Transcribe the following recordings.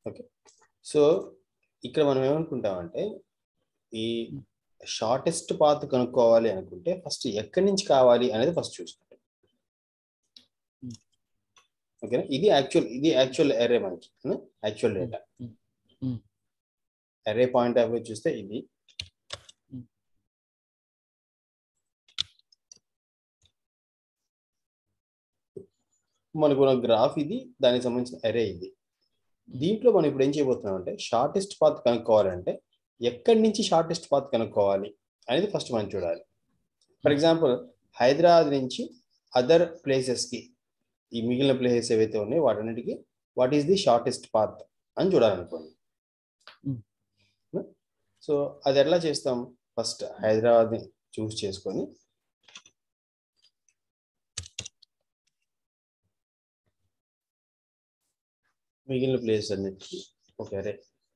Okay so ఇక్కడ మనం ఏమనుకుంటామంటే ఈ షార్టెస్ట్ పాత్ కనుక్కోవాలి అనుకుంటే ఫస్ట్ ఎక్కడి నుంచి కావాలి అనేది ఫస్ట్ చూసుకుంటాం ఓకేనా ఇది యాక్చువల్ ఇది యాక్చువల్ ఎర్రే మనకి యాక్చువల్ డేటా Hmm. ఎర్రే పాయింట్ ఆఫ్ వ్యూ చూస్తే ఇది Hmm. మనకు ఉన్న గ్రాఫ్ ఇది దానికి సంబంధించిన ఎర్రే ఇది దీంట్లో మనం ఇప్పుడు ఏం చేయబోతున్నాం అంటే షార్టెస్ట్ పాత్ కనుక్కోవాలంటే ఎక్కడి నుంచి షార్టెస్ట్ పాత్ కనుక్కోవాలి అనేది ఫస్ట్ మనం చూడాలి ఫర్ ఎగ్జాంపుల్ హైదరాబాద్ నుంచి అదర్ ప్లేసెస్కి ఈ మిగిలిన ప్లేసెస్ ఏవైతే ఉన్నాయో వాటన్నిటికీ what is the shortest path అని చూడాలనుకోండి Hmm. సో అది ఎట్లా చేస్తాం ఫస్ట్ హైదరాబాద్ని చూస్ చేసుకొని మిగిలిన ప్లేస్ అన్నిటికీ ఓకే అరే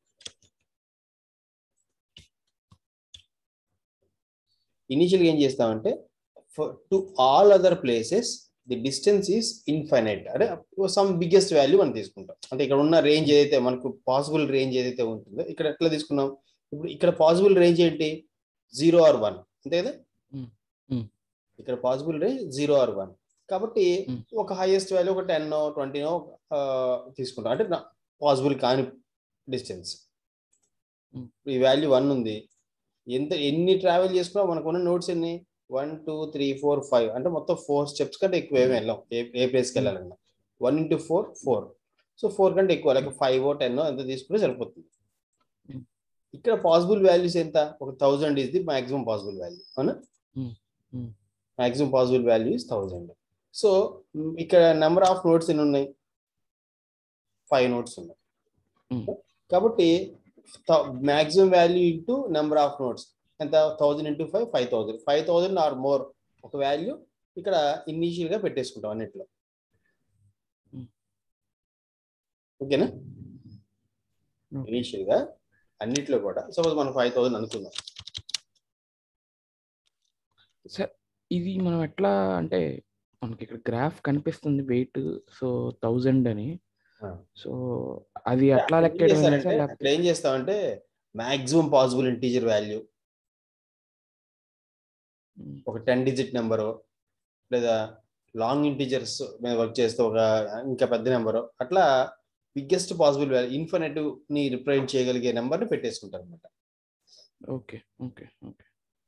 ఇనీషియల్గా ఏం చేస్తామంటే to all other places the distance is infinite అంటే సమ్ బిగ్గెస్ట్ వాల్యూ మనం తీసుకుంటాం అంటే ఇక్కడ ఉన్న రేంజ్ ఏదైతే మనకు పాసిబుల్ రేంజ్ ఏదైతే ఉంటుందో ఇక్కడ ఎట్లా తీసుకున్నాం ఇప్పుడు ఇక్కడ పాసిబుల్ రేంజ్ ఏంటి జీరో ఆర్ వన్ అంతే కదా Hmm. Hmm. ఇక్కడ possible range zero or one కాబట్టి Hmm. ఒక హైయెస్ట్ వాల్యూ ఒక టెన్ ట్వంటీనో తీసుకుంటాం అంటే పాసిబుల్ కాని డిస్టెన్స్ Hmm. ఈ వాల్యూ వన్ ఉంది ఎంత ఎన్ని ట్రావెల్ చేసుకున్నా మనకు ఉన్న నోట్స్ ఎన్ని one two three four five అంటే మొత్తం ఫోర్ స్టెప్స్ కంటే ఎక్కువ ఏమి వెళ్ళాం ఏ ఏ ప్లేస్కి వెళ్ళాలన్నా one into four four so four కంటే ఎక్కువ లైక్ ఫైవ్ టెన్ ఎంత తీసుకుంటే సరిపోతుంది Hmm. ఇక్కడ పాసిబుల్ వాల్యూస్ ఎంత ఒక thousand is the maximum possible value అవునా Hmm. Hmm. Maximum possible value is thousand so ఇక్కడ నెంబర్ ఆఫ్ నోట్స్ ఎన్ని ఉన్నాయి ఫైవ్ నోట్స్ ఉన్నాయి Hmm. కాబట్టి maximum value into number of notes ఎంత thousand into five five thousand five thousand or more ఒక value ఇక్కడ initial గా పెట్టేసుకుంటాం అన్నిట్లో Hmm. ఓకేనా Okay. ఇనీషియల్ గా అన్నిట్లో కూడా సపోజ్ మనం ఫైవ్ థౌసండ్ అనుకుందాం సార్ ఇది మనం ఎట్లా అంటే మనకి ఇక్కడ గ్రాఫ్ కనిపిస్తుంది వెయిట్ సో థౌజండ్ అని Ah. సో అది ఎట్లా అక్కడ ఏం లెక్కేయడం అనేది చేస్తారంటే, సార్ అక్కడ లేకపోతే ఏం చేస్తామంటే maximum possible integer value um, ఒక టెన్ డిజిట్ నెంబరు లేదా లాంగ్ ఇంటీజర్స్ మీద వర్క్ చేస్తే ఒక ఇంకా పెద్ద నెంబరు అట్లా బిగ్గెస్ట్ పాసిబుల్ వాల్యూ ఇన్ఫినిటివ్ ని రిప్రజెంట్ చేయగలిగే నెంబర్ని పెట్టేసుకుంటారు అనమాట ఓకే ఓకే ఓకే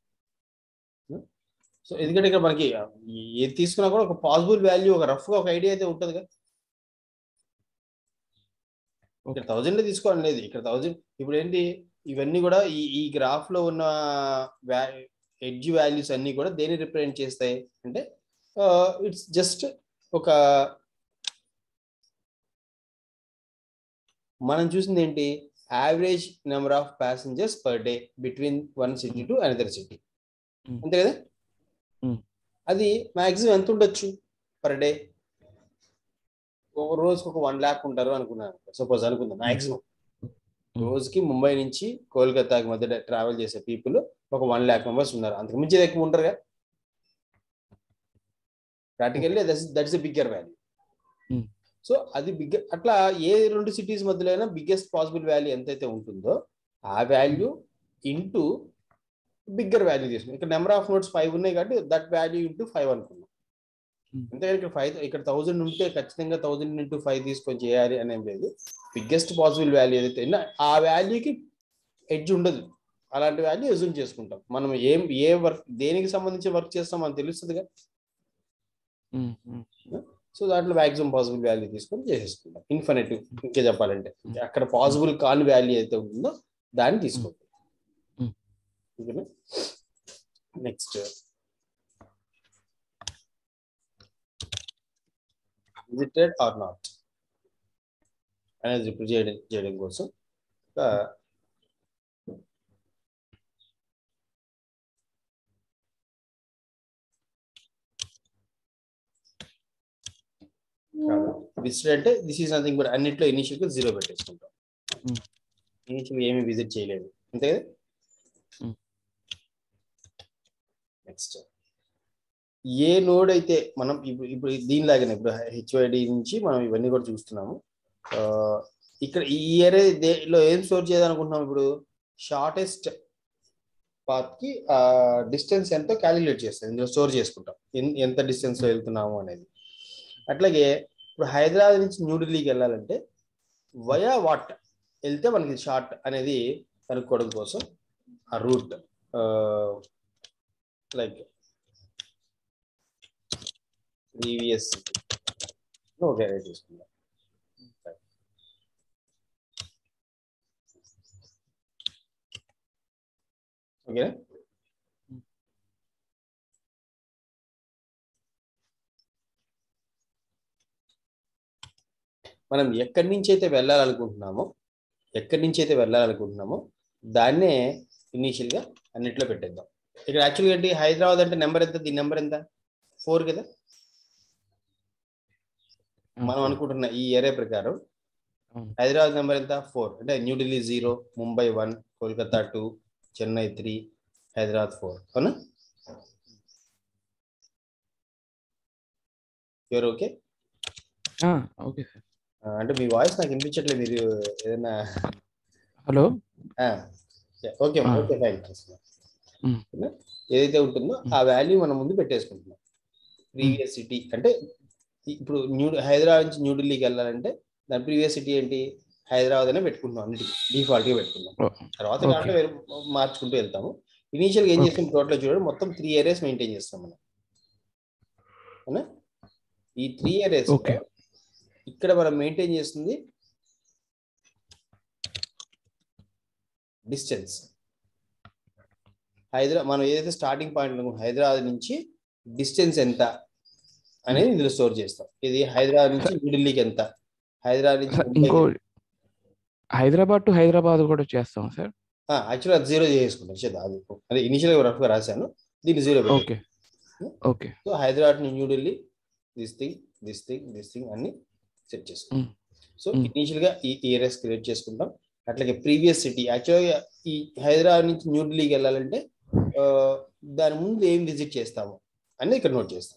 సో ఎందుకంటే ఇక్కడ మనకి ఏది తీసుకున్నా కూడా ఒక పాసిబుల్ వాల్యూ ఒక రఫ్ గా ఒక ఐడియా అయితే ఉంటుంది కదా ఇక్కడ ఓకే థౌజండ్ తీసుకోవడం లేదు ఇక్కడ థౌజండ్ ఇప్పుడు ఏంటి ఇవన్నీ కూడా ఈ ఈ గ్రాఫ్ లో ఉన్న ఎడ్జ్ వాల్యూస్ అన్ని కూడా దేని రిప్రజెంట్ చేస్తాయి అంటే ఇట్స్ జస్ట్ ఒక మనం చూసింది ఏంటి average number of passengers per day between one city to another city Mm. అంతే కదా Mm. అది మాక్సిమం ఎంత ఉండొచ్చు పర్ డే ఒక రోజుకి ఒక వన్ ల్యాక్ ఉంటారు అనుకున్నాను సపోజ్ అనుకుందాం మాక్సిమం Mm. రోజుకి ముంబై నుంచి కోల్కతాకి మధ్య ట్రావెల్ చేసే పీపుల్ ఒక వన్ ల్యాక్ మెంబర్స్ ఉన్నారు అంతకు మించి ఎక్కువ ఉంటారుగా practically that's a bigger value Hmm. So అది బిగ్గ అట్లా ఏ రెండు సిటీస్ మధ్యలో అయినా బిగ్గెస్ట్ పాసిబుల్ వాల్యూ ఎంతైతే ఉంటుందో ఆ వాల్యూ ఇంటూ బిగ్గర్ వాల్యూ తీసుకున్నాం ఇక్కడ నెంబర్ ఆఫ్ నోట్స్ ఫైవ్ ఉన్నాయి కాబట్టి దట్ వాల్యూ ఇంటూ ఫైవ్ అనుకున్నాం Hmm. అంతేగాని ఇక్కడ ఫైవ్ ఇక్కడ థౌజండ్ ఉంటే ఖచ్చితంగా థౌజండ్ ఇంటూ ఫైవ్ తీసుకొని చేయాలి అనేం లేదు బిగ్గెస్ట్ పాసిబుల్ వాల్యూ ఏదైతే ఉందో, ఆ వాల్యూకి ఎడ్జ్ ఉండదు అలాంటి వాల్యూ ఎజ్యూమ్ చేసుకుంటాం మనం ఏం ఏ వర్క్ దేనికి సంబంధించి వర్క్ చేస్తాం మనకు తెలుస్తుందిగా ఉమ్, ఉమ్, సో దాంట్లో మాక్సిమం పాసిబుల్ వాల్యూ తీసుకొని చేసేసుకుంటాం ఇన్ఫినిటివ్ ఇంకా చెప్పాలంటే అక్కడ పాసిబుల్ కాని వాల్యూ అయితే ఉందో దాన్ని తీసుకుంటాం Hmm. ఓకేనా నెక్స్ట్ విజిటెడ్ ఆర్ నాట్ అనేది రిప్రజెంట్ చేయడం చేయడం కోసం ఇంకా విజిట్ అంటే దిస్ ఈస్ నథింగ్ బట్ అన్నిట్లో ఇనిషియల్ గా జీరో పెట్టేసుకుంటాం Hmm. ఇనిషియల్ ఏమీ విజిట్ చేయలేదు అంతే కదా Hmm. నెక్స్ట్ ఏ నోడ్ అయితే మనం ఇప్పుడు ఇప్పుడు దీనిలాగానే ఇప్పుడు హెచ్ఐడి నుంచి మనం ఇవన్నీ కూడా చూస్తున్నాము ఆ, ఇక్కడ ఈ ఏరే లో ఏం స్టోర్ చేయాలనుకుంటున్నాం ఇప్పుడు షార్టెస్ట్ పాత్ కి డిస్టెన్స్ ఎంతో క్యాలిక్యులేట్ చేస్తాం ఇందులో స్టోర్ చేసుకుంటాం ఎన్- ఎంత డిస్టెన్స్ లో వెళ్తున్నాము అనేది అట్లాగే ఇప్పుడు హైదరాబాద్ నుంచి న్యూఢిల్లీకి వెళ్ళాలంటే వయా వాట్ వెళ్తే మనకి షార్ట్ అనేది కనుక్కోవడం కోసం ఆ route like previous okay right తీసుకుందాం ఓకే మనం ఎక్కడి నుంచి అయితే వెళ్ళాలనుకుంటున్నామో ఎక్కడి నుంచి అయితే వెళ్ళాలనుకుంటున్నామో దాన్నే ఇనీషియల్ గా అన్నిట్లో పెట్టేద్దాం ఇక్కడ యాక్చువల్గా ఏంటి హైదరాబాద్ అంటే నెంబర్ ఎంత దీని నెంబర్ ఎంత ఫోర్ కదా మనం అనుకుంటున్న ఈ ఏరియా ప్రకారం అవును. హైదరాబాద్ నెంబర్ ఎంత ఫోర్ అంటే New Delhi zero Mumbai one Kolkata two Chennai three Hyderabad four అవునా ఎవరు ఓకే ఓకే సార్ అంటే మీ వాయిస్ నాకు వినిపించట్లేదు మీరు ఏదైనా హలో ఓకే ఆ. ఓకే ఫైన్ మ్. ఏదైతే ఉంటుందో ఆ వాల్యూ మనం ముందు పెట్టేసుకుంటున్నాం ప్రీవియస్ సిటీ అంటే ఇప్పుడు న్యూ హైదరాబాద్ నుంచి న్యూఢిల్లీకి వెళ్ళాలంటే దాని ప్రీవియస్ సిటీ ఏంటి హైదరాబాద్ అనే పెట్టుకుంటున్నాం అన్నిటికీ డిఫాల్ట్ గా పెట్టుకున్నాం ఓ, తర్వాత Okay. దాంట్లో వేరే మార్చుకుంటూ వెళ్తాము ఇనీషియల్ గా ఏం Okay. చేస్తాం టోటల్ చూడండి మొత్తం త్రీ ఏరియాస్ మెయింటైన్ చేస్తాం మనం అవునా ఈ త్రీ ఏరియాస్ Okay. ఇక్కడ మనం మెయింటైన్ చేస్తుంది డిస్టెన్స్ హైదరాబాద్ మనం ఏదైతే స్టార్టింగ్ పాయింట్ అనుకో హైదరాబాద్ నుంచి డిస్టెన్స్ ఎంత అనేది ఇందులో స్టోర్ చేస్తాం ఇది హైదరాబాద్ నుంచి న్యూఢిల్లీకి ఎంత హైదరాబాద్ నుంచి సార్ ముంబైకి ఇంకో హైదరాబాద్ టు హైదరాబాద్ కూడా చేస్తాం సార్ యాక్చువల్లీ అది జీరో చేసుకుంటాం చేద్దాం అది అదే ఇనిషియల్ గా రఫ్ గా రాశాను దీన్ని zero okay okay so Hyderabad to New Delhi this thing this thing this thing అన్ని సెట్ చేసుకుంటాం Mm. So Mm. ఇనిషియల్ గా ఈ ఏరియాస్ క్రియేట్ చేసుకుంటాం అట్లాగే ప్రీవియస్ సిటీ యాక్చువల్గా ఈ హైదరాబాద్ నుంచి న్యూఢిల్లీకి వెళ్ళాలంటే ఆ, దాని ముందు ఏం విజిట్ చేస్తాము అనేది ఇక్కడ నోట్ చేస్తాం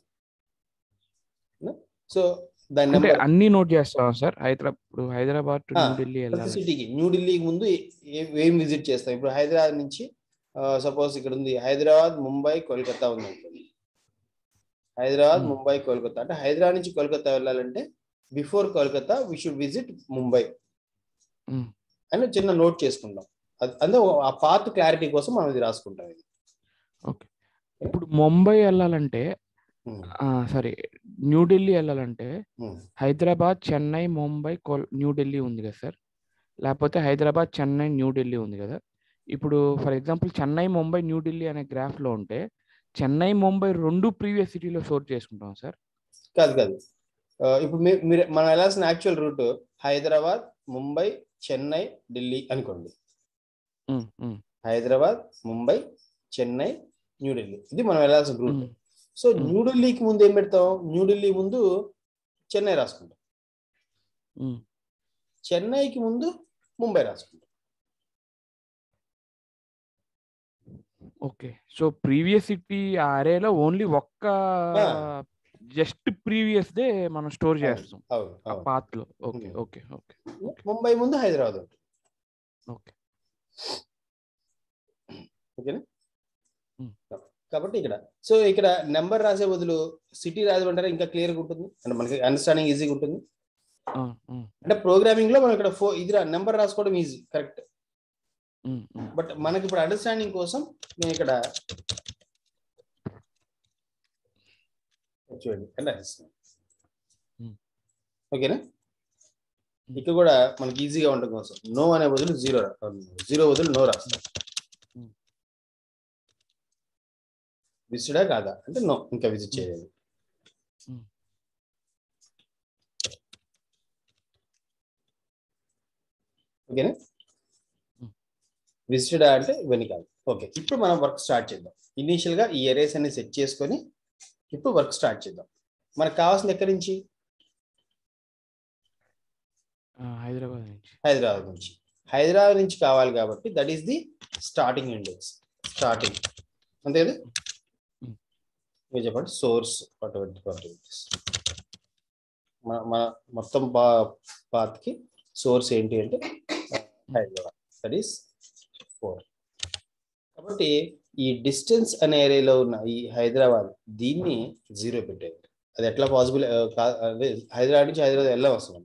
సో దాని అంటే నెంబర్ అన్ని నోట్ చేస్తాం సార్ హైదరాబాద్ ఇప్పుడు హైదరాబాద్ టు ఆ, న్యూఢిల్లీ ప్రతి వెళ్ళాలి సిటీకి న్యూఢిల్లీకి ముందు ఏ- ఏ- ఏం విజిట్ చేస్తాం ఇప్పుడు హైదరాబాద్ నుంచి సపోజ్ ఇక్కడ ఉంది హైదరాబాద్ ముంబై కోల్కతా ఉంది అనుకోండి హైదరాబాద్ Hmm. ముంబై కోల్కతా అంటే హైదరాబాద్ నుంచి కోల్కతా వెళ్ళాలంటే before Kolkata we should visit Mumbai Hmm. అని చిన్న నోట్ చేసుకుంటాం అది- అంటే ఆ పాత్ క్లారిటీ కోసం మనం ఇది రాసుకుంటాం ఇది ఓకే ఇప్పుడు ముంబై వెళ్ళాలంటే Hmm. సారీ న్యూఢిల్లీ వెళ్ళాలంటే Hmm. హైదరాబాద్ చెన్నై ముంబై కోల్ న్యూఢిల్లీ ఉంది కదా సార్ లేకపోతే హైదరాబాద్ చెన్నై న్యూఢిల్లీ ఉంది కదా ఇప్పుడు ఫర్ ఎగ్జాంపుల్ చెన్నై ముంబై న్యూఢిల్లీ అనే గ్రాఫ్లో ఉంటే చెన్నై ముంబై రెండు ప్రీవియస్ సిటీలో స్టోర్ చేసుకుంటాం సార్ కాదు కాదు ఆ, ఇప్పుడు మీ- మీరు మనం వెళ్ళాల్సిన యాక్చువల్ రూట్ హైదరాబాద్ ముంబై చెన్నై ఢిల్లీ అనుకోండి ఉమ్, ఉమ్, హైదరాబాద్ ముంబై చెన్నై న్యూఢిల్లీ ఇది మనం వెళ్ళాల్సిన రూట్ ఉమ్, సో Hmm. న్యూఢిల్లీకి ముందు ఏం పెడతాం న్యూఢిల్లీ ముందు చెన్నై రాసుకుంటాం ఉమ్. చెన్నైకి ముందు ముంబై రాసుకుంటాం ఓకే సో ప్రీవియస్ సిటీ అరేలో ఓన్లీ ఒక్క Ah. జస్ట్ ప్రీవియస్ దే మనం స్టోర్ చేస్తాం అవును ఆ అవును పాత్ లో okay Hmm. Okay okay Mumbai ముందు హైదరాబాద్ ఉంటుంది ఓకే ఓకేనా Hmm. కాబట్టి ఇక్కడ సో ఇక్కడ నెంబర్ రాసే బదులు సిటీ రాయమంటారా ఇంకా క్లియర్గా ఉంటుంది అంటే మనకి అండర్స్టాండింగ్ ఈజీగా ఉంటుంది ఆ, ఆ, అంటే ప్రోగ్రామింగ్ లో మనం ఇక్కడ ఫో ఇది నెంబర్ రాసుకోవడం easy correct um, um. But మనకి ఇప్పుడు అండర్స్టాండింగ్ కోసం నేను ఇక్కడ చూడండి అంటే రాసిస్తున్నాను. Hmm. ఓకేనా ఇక్కడ కూడా మనకి ఈజీగా ఉండడం కోసం నో అనే బదులు జీరో జీరో బదులు నో రాస్తాం Hmm. విసిడా కాదా అంటే నో ఇంకా విజిట్ చేయాలి Hmm. ఓకేనా Hmm. విజిటెడా అంటే ఇవన్నీ కాదు ఓకే ఇప్పుడు మనం వర్క్ స్టార్ట్ చేద్దాం ఇనీషియల్ గా ఈ ఎరేస్ అన్ని సెట్ చేసుకొని ఇప్పుడు వర్క్ స్టార్ట్ చేద్దాం మనకు కావాల్సింది ఎక్కడి నుంచి ఆ, హైదరాబాద్ నుంచి హైదరాబాద్ నుంచి హైదరాబాద్ నుంచి కావాలి కాబట్టి that is the starting index starting అంతే కదా Hmm. మీరు చెప్పండి సోర్స్ మన మన మొత్తం పా పాత్కి సోర్స్ ఏంటి అంటే హైదరాబాద్ దట్ ఈస్ ఫోర్ కాబట్టి ఈ డిస్టెన్స్ అనే ఏరియాలో ఉన్న ఈ హైదరాబాద్ దీన్ని జీరో పెట్టేది అది ఎట్లా పాసిబుల్ అదే హైదరాబాద్ నుంచి హైదరాబాద్ వెళ్ళాం వస్తుంది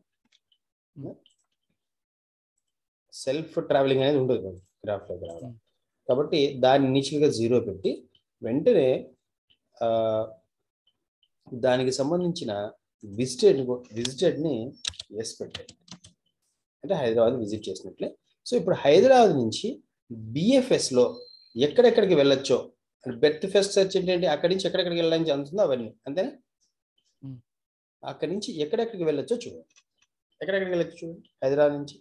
సెల్ఫ్ ట్రావెలింగ్ అనేది ఉండదు గ్రాఫ్ లో రావడం కాబట్టి దాన్ని ఇనిషియల్గా జీరో పెట్టి వెంటనే ఆ, దానికి సంబంధించిన విజిటెడ్ విజిటెడ్ని ఎస్ పెట్టండి అంటే హైదరాబాద్ విజిట్ చేసినట్లే సో ఇప్పుడు హైదరాబాద్ నుంచి BFS లో ఎక్కడెక్కడికి వెళ్ళొచ్చో బెర్త్ ఫెస్ట్ సెర్చ్ ఏంటంటే అక్కడి నుంచి ఎక్కడెక్కడికి వెళ్ళడానికి అందుతుందో అవన్నీ అంతేనా Hmm. అక్కడి నుంచి ఎక్కడెక్కడికి వెళ్ళొచ్చో చూడండి ఎక్కడెక్కడికి వెళ్ళొచ్చు చూడండి హైదరాబాద్ నుంచి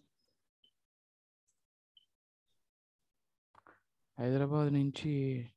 హైదరాబాద్ నుంచి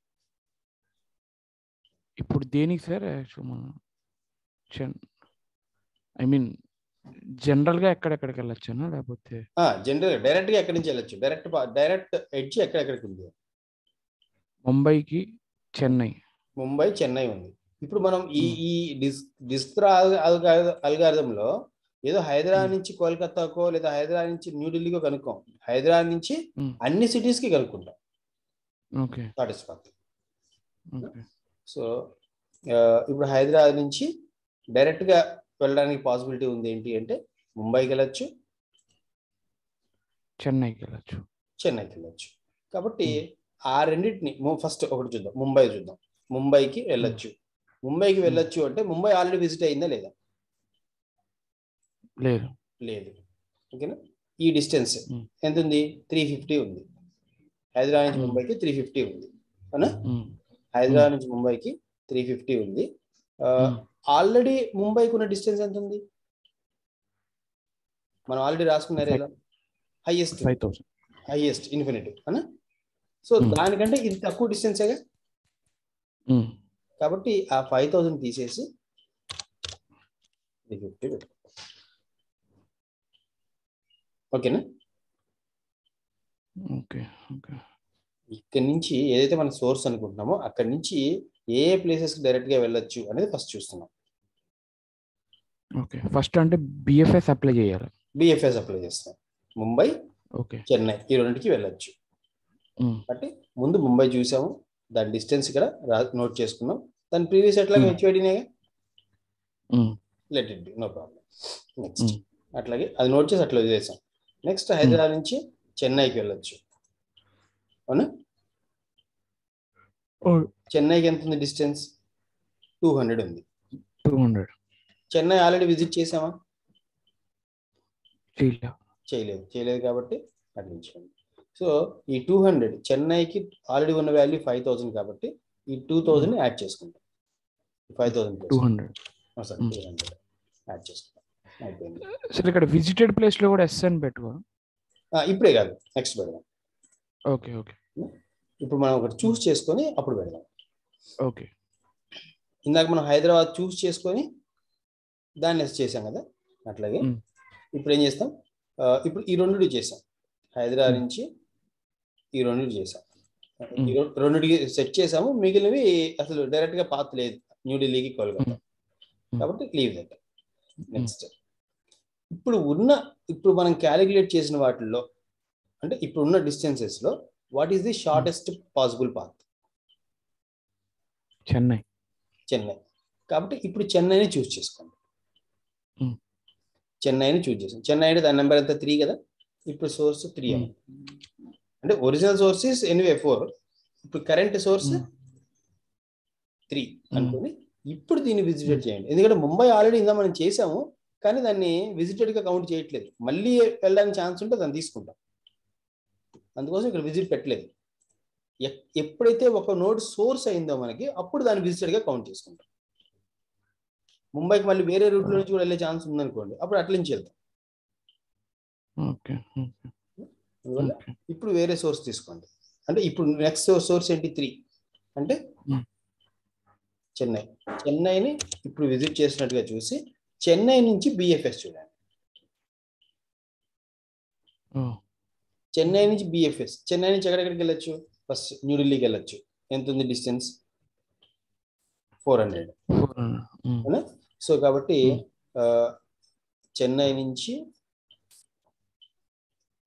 ఇప్పుడు దేనికి సార్ యాక్చువల్ మన చెన్ ఐ మీన్ జనరల్గా ఎక్కడెక్కడికి వెళ్ళొచ్చాను లేకపోతే జనరల్ డైరెక్ట్ గా ఎక్కడి నుంచి వెళ్ళొచ్చు డైరెక్ట్ డైరెక్ట్ ఎడ్జ్ ఎక్కడెక్కడికి ఉంది ముంబైకి చెన్నై ముంబై చెన్నై ఉంది ఇప్పుడు మనం ఈ ఈ డిస్ డిస్క్రా అల్గారిథంలో ఏదో హైదరాబాద్ నుంచి కోల్కతాకో లేదా హైదరాబాద్ నుంచి న్యూఢిల్లీకో కనుక్కోం హైదరాబాద్ నుంచి Hmm. అన్ని cities కి కనుక్కుంటాం okay shortest path okay so ఇప్పుడు హైదరాబాద్ నుంచి డైరెక్ట్ గా వెళ్ళడానికి పాసిబిలిటీ ఉంది ఏంటి అంటే ముంబైకి వెళ్ళొచ్చు చెన్నైకి వెళ్ళొచ్చు చెన్నైకి వెళ్ళొచ్చు కాబట్టి ఆ రెండింటిని ఫస్ట్ ఒకటి చూద్దాం ముంబై చూద్దాం ముంబైకి వెళ్ళొచ్చు ముంబైకి వెళ్ళొచ్చు అంటే ముంబై ఆల్రెడీ విజిట్ అయిందా లేదా లేదు లేదు ఓకేనా ఈ డిస్టెన్స్ Hmm. ఎంత ఉంది త్రీ ఫిఫ్టీ ఉంది హైదరాబాద్ నుంచి Hmm. ముంబైకి త్రీ ఫిఫ్టీ ఉంది అవునా ఉమ్, హైదరాబాద్ నుంచి ముంబైకి త్రీ ఫిఫ్టీ ఉంది Hmm. ఆల్రెడీ ముంబైకి ఉన్న డిస్టెన్స్ ఎంత ఉంది మనం ఆల్రెడీ రాసుకున్న ఏరియాలో highest five thousand highest infinitive అవునా సో Hmm. దానికంటే ఇది తక్కువ డిస్టెన్సేగా ఉమ్, కాబట్టి ఆ ఫైవ్ థౌసండ్ తీసేసి త్రీ ఫిఫ్టీ పెట్టు ఓకేనా ఓకే ఓకే ఇక్కడి నుంచి ఏదైతే మన సోర్స్ అనుకుంటున్నామో అక్కడి నుంచి ఏ ఏ ప్లేసెస్ డైరెక్ట్ గా వెళ్ళొచ్చు అనేది ఫస్ట్ చూస్తున్నాం ఓకే ఫస్ట్ అంటే బిఎఫ్ఎస్ అప్లై చేయాలి బిఎఫ్ఎస్ అప్లై చేస్తాం ముంబై ఓకే చెన్నై ఈ రెండింటికి వెళ్ళొచ్చు ఉమ్, కాబట్టి ముందు ముంబై చూసాము దాని డిస్టెన్స్ ఇక్కడ నోట్ చేసుకున్నాం దాని ప్రీవియస్ ఎట్లాగే Hmm. హెచ్ఐడినే um, let it be no problem next అట్లాగే అది నోట్ చేసి అట్లా చేసాం నెక్స్ట్ హైదరాబాద్ నుంచి చెన్నైకి వెళ్ళొచ్చు అవునా చెన్నైకి ఎంత ఉంది డిస్టెన్స్ టూ హండ్రెడ్ ఉంది two hundred Chennai already visit చేసామా చేయలే చేయలేదు చేయలేదు కాబట్టి అడ్మించండి సో ఈ టూ హండ్రెడ్ చెన్నైకి ఆల్రెడీ ఉన్న వాల్యూ ఫైవ్ థౌసండ్ కాబట్టి ఈ టూ థౌసండ్ యాడ్ చేసుకుంటాం five thousand two hundred sorry Hmm. Two hundred add చేసుకుంటాం అయిపోయింది సరే ఇక్కడ విజిటెడ్ ప్లేస్ లో కూడా ఎస్ అని పెట్టుకో ఆ, ఇప్పుడే కాదు నెక్స్ట్ పెడదాం ఓకే ఓకే ఇప్పుడు మనం ఒకటి చూస్ చేసుకొని అప్పుడు పెడదాం ఓకే ఇందాక మనం హైదరాబాద్ చూస్ చేసుకొని దాన్ని ఎస్ చేసాం కదా అట్లాగే Hmm. ఇప్పుడు ఏం చేస్తాం ఆ, ఇప్పుడు ఈ రెండు చేసాం హైదరాబాద్ Hmm. నుంచి ఈ రెండు చేసాం Hmm. ఈ రెం- రెండిటికి సెట్ చేసాము మిగిలినవి అసలు డైరెక్ట్ గా పాత్ లేదు న్యూఢిల్లీకి కోల్కతా Hmm. కాబట్టి లీవ్ దట్ నెక్స్ట్ ఇప్పుడు ఉన్న ఇప్పుడు మనం క్యాలిక్యులేట్ చేసిన వాటిల్లో అంటే ఇప్పుడు ఉన్న డిస్టెన్సెస్ లో what is the shortest possible path Chennai Chennai కాబట్టి ఇప్పుడు చెన్నైని చూస్ చేసుకోండి Hmm. చెన్నైని చూస్ చేసాం చెన్నై అంటే దాని నెంబర్ ఎంత త్రీ కదా ఇప్పుడు సోర్స్ త్రీ Hmm. అంటే original source is anyway four ఇప్పుడు కరెంట్ సోర్స్ Hmm. త్రీ అనుకుని ఇప్పుడు దీన్ని విజిటెడ్ చేయండి ఎందుకంటే ముంబై ఆల్రెడీ ఇందా మనం చేసాము కానీ దాన్ని విజిటెడ్ గా కౌంట్ చేయట్లేదు మళ్ళీ వెళ్ళడానికి ఛాన్స్ ఉంటే దాన్ని తీసుకుంటాం అందుకోసం ఇక్కడ విజిట్ పెట్టలేదు ఎప్- ఎప్పుడైతే ఒక నోడ్ సోర్స్ అయిందో మనకి అప్పుడు దాన్ని విజిటెడ్ గా కౌంట్ చేసుకుంటాం ముంబైకి మళ్ళీ వేరే రూట్ లో నుంచి కూడా వెళ్ళే ఛాన్స్ ఉందనుకోండి అప్పుడు అట్ల నుంచి వెళ్తాం ఓకే అందువల్ల ఓకే ఇప్పుడు వేరే సోర్స్ తీసుకోండి అంటే ఇప్పుడు నెక్స్ట్ సోర్స్ ఏంటి త్రీ అంటే Hmm. చెన్నై చెన్నైని ఇప్పుడు విజిట్ చేసినట్టుగా చూసి చెన్నై నుంచి బిఎఫ్ఎస్ చూడండి చెన్నై నుంచి బిఎఫ్ఎస్ చెన్నై నుంచి ఎక్కడెక్కడికి వెళ్ళొచ్చు ఫస్ట్ న్యూఢిల్లీకి వెళ్ళొచ్చు ఎంత ఉంది డిస్టెన్స్ ఫోర్ హండ్రెడ్ ఫోర్ అవునా సో కాబట్టి Hmm. ఆ, చెన్నై నుంచి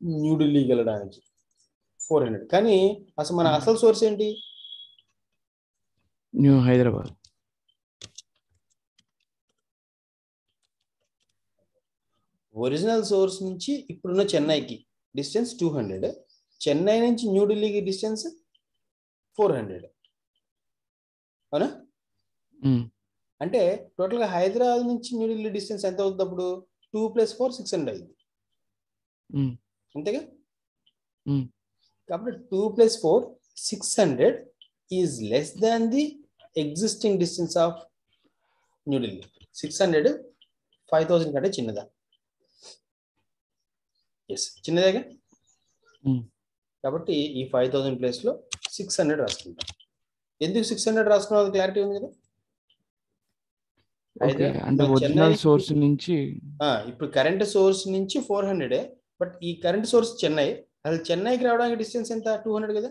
న్యూఢిల్లీకి వెళ్ళడానికి ఫోర్ హండ్రెడ్ కానీ అసలు మన అసలు సోర్స్ ఏంటి న్యూ హైదరాబాద్ ఒరిజినల్ సోర్స్ నుంచి ఇప్పుడున్న చెన్నైకి డిస్టెన్స్ టూ హండ్రెడ్ చెన్నై నుంచి న్యూఢిల్లీకి డిస్టెన్స్ ఫోర్ హండ్రెడ్ అవునా ఉమ్, అంటే టోటల్గా హైదరాబాద్ నుంచి న్యూఢిల్లీ డిస్టెన్స్ ఎంత అవుతుంది అప్పుడు two plus four six hundred అయింది ఉమ్, అంతేగా ఉమ్. కాబట్టి two plus four six hundred is less than the existing distance of New Delhi six hundred five thousand కంటే చిన్నదా ఎస్ చిన్నదేగా ఉమ్. కాబట్టి ఈ ఫైవ్ థౌసండ్ ప్లేస్లో సిక్స్ హండ్రెడ్ రాసుకుంటాం ఎందుకు సిక్స్ హండ్రెడ్ రాసుకున్నది క్లారిటీ ఉంది కదా ఓకే అయితే అంటే మన ఒరిజినల్ చెన్నై- సోర్స్ నుంచి ఆ, ఇప్పుడు కరెంట్ సోర్స్ నుంచి ఫోర్ హండ్రెడే బట్ ఈ కరెంట్ సోర్స్ చెన్నై అసలు చెన్నైకి రావడానికి డిస్టెన్స్ ఎంత టూ హండ్రెడ్ కదా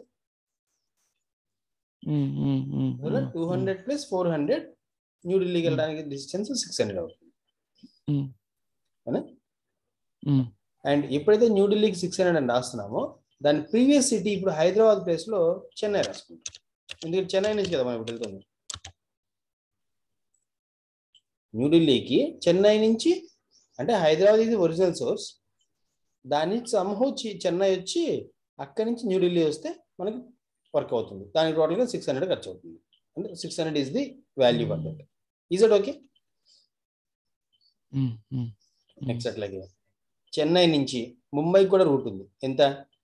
um, um, um, um, two hundred plus four hundred న్యూఢిల్లీకి వెళ్ళడానికి డిస్టెన్స్ సిక్స్ హండ్రెడ్ అవుతుంది ఉమ్, అవునా ఉమ్, అండ్ ఎప్పుడైతే న్యూఢిల్లీకి సిక్స్ హండ్రెడ్ అని రాస్తున్నామో దాని ప్రీవియస్ సిటీ ఇప్పుడు హైదరాబాద్ ప్లేస్ లో చెన్నై రాసుకుంటాం ఎందుకంటే చెన్నై నుంచి కదా మనం ఇప్పుడు వెళ్తుంది న్యూఢిల్లీకి చెన్నై నుంచి అంటే హైదరాబాద్ ఇది ఒరిజినల్ సోర్స్ దాని నుంచి సంహో చెన్నై వచ్చి అక్కడి నుంచి న్యూఢిల్లీ వస్తే మనకి వర్క్ అవుతుంది దానికి టోటల్గా సిక్స్ హండ్రెడ్ ఖర్చు అవుతుంది అంటే six hundred is the value for that is it okay um, um, um. Next అట్లాగే చెన్నై నుంచి ముంబైకి కూడా రూట్ ఉంది ఎంత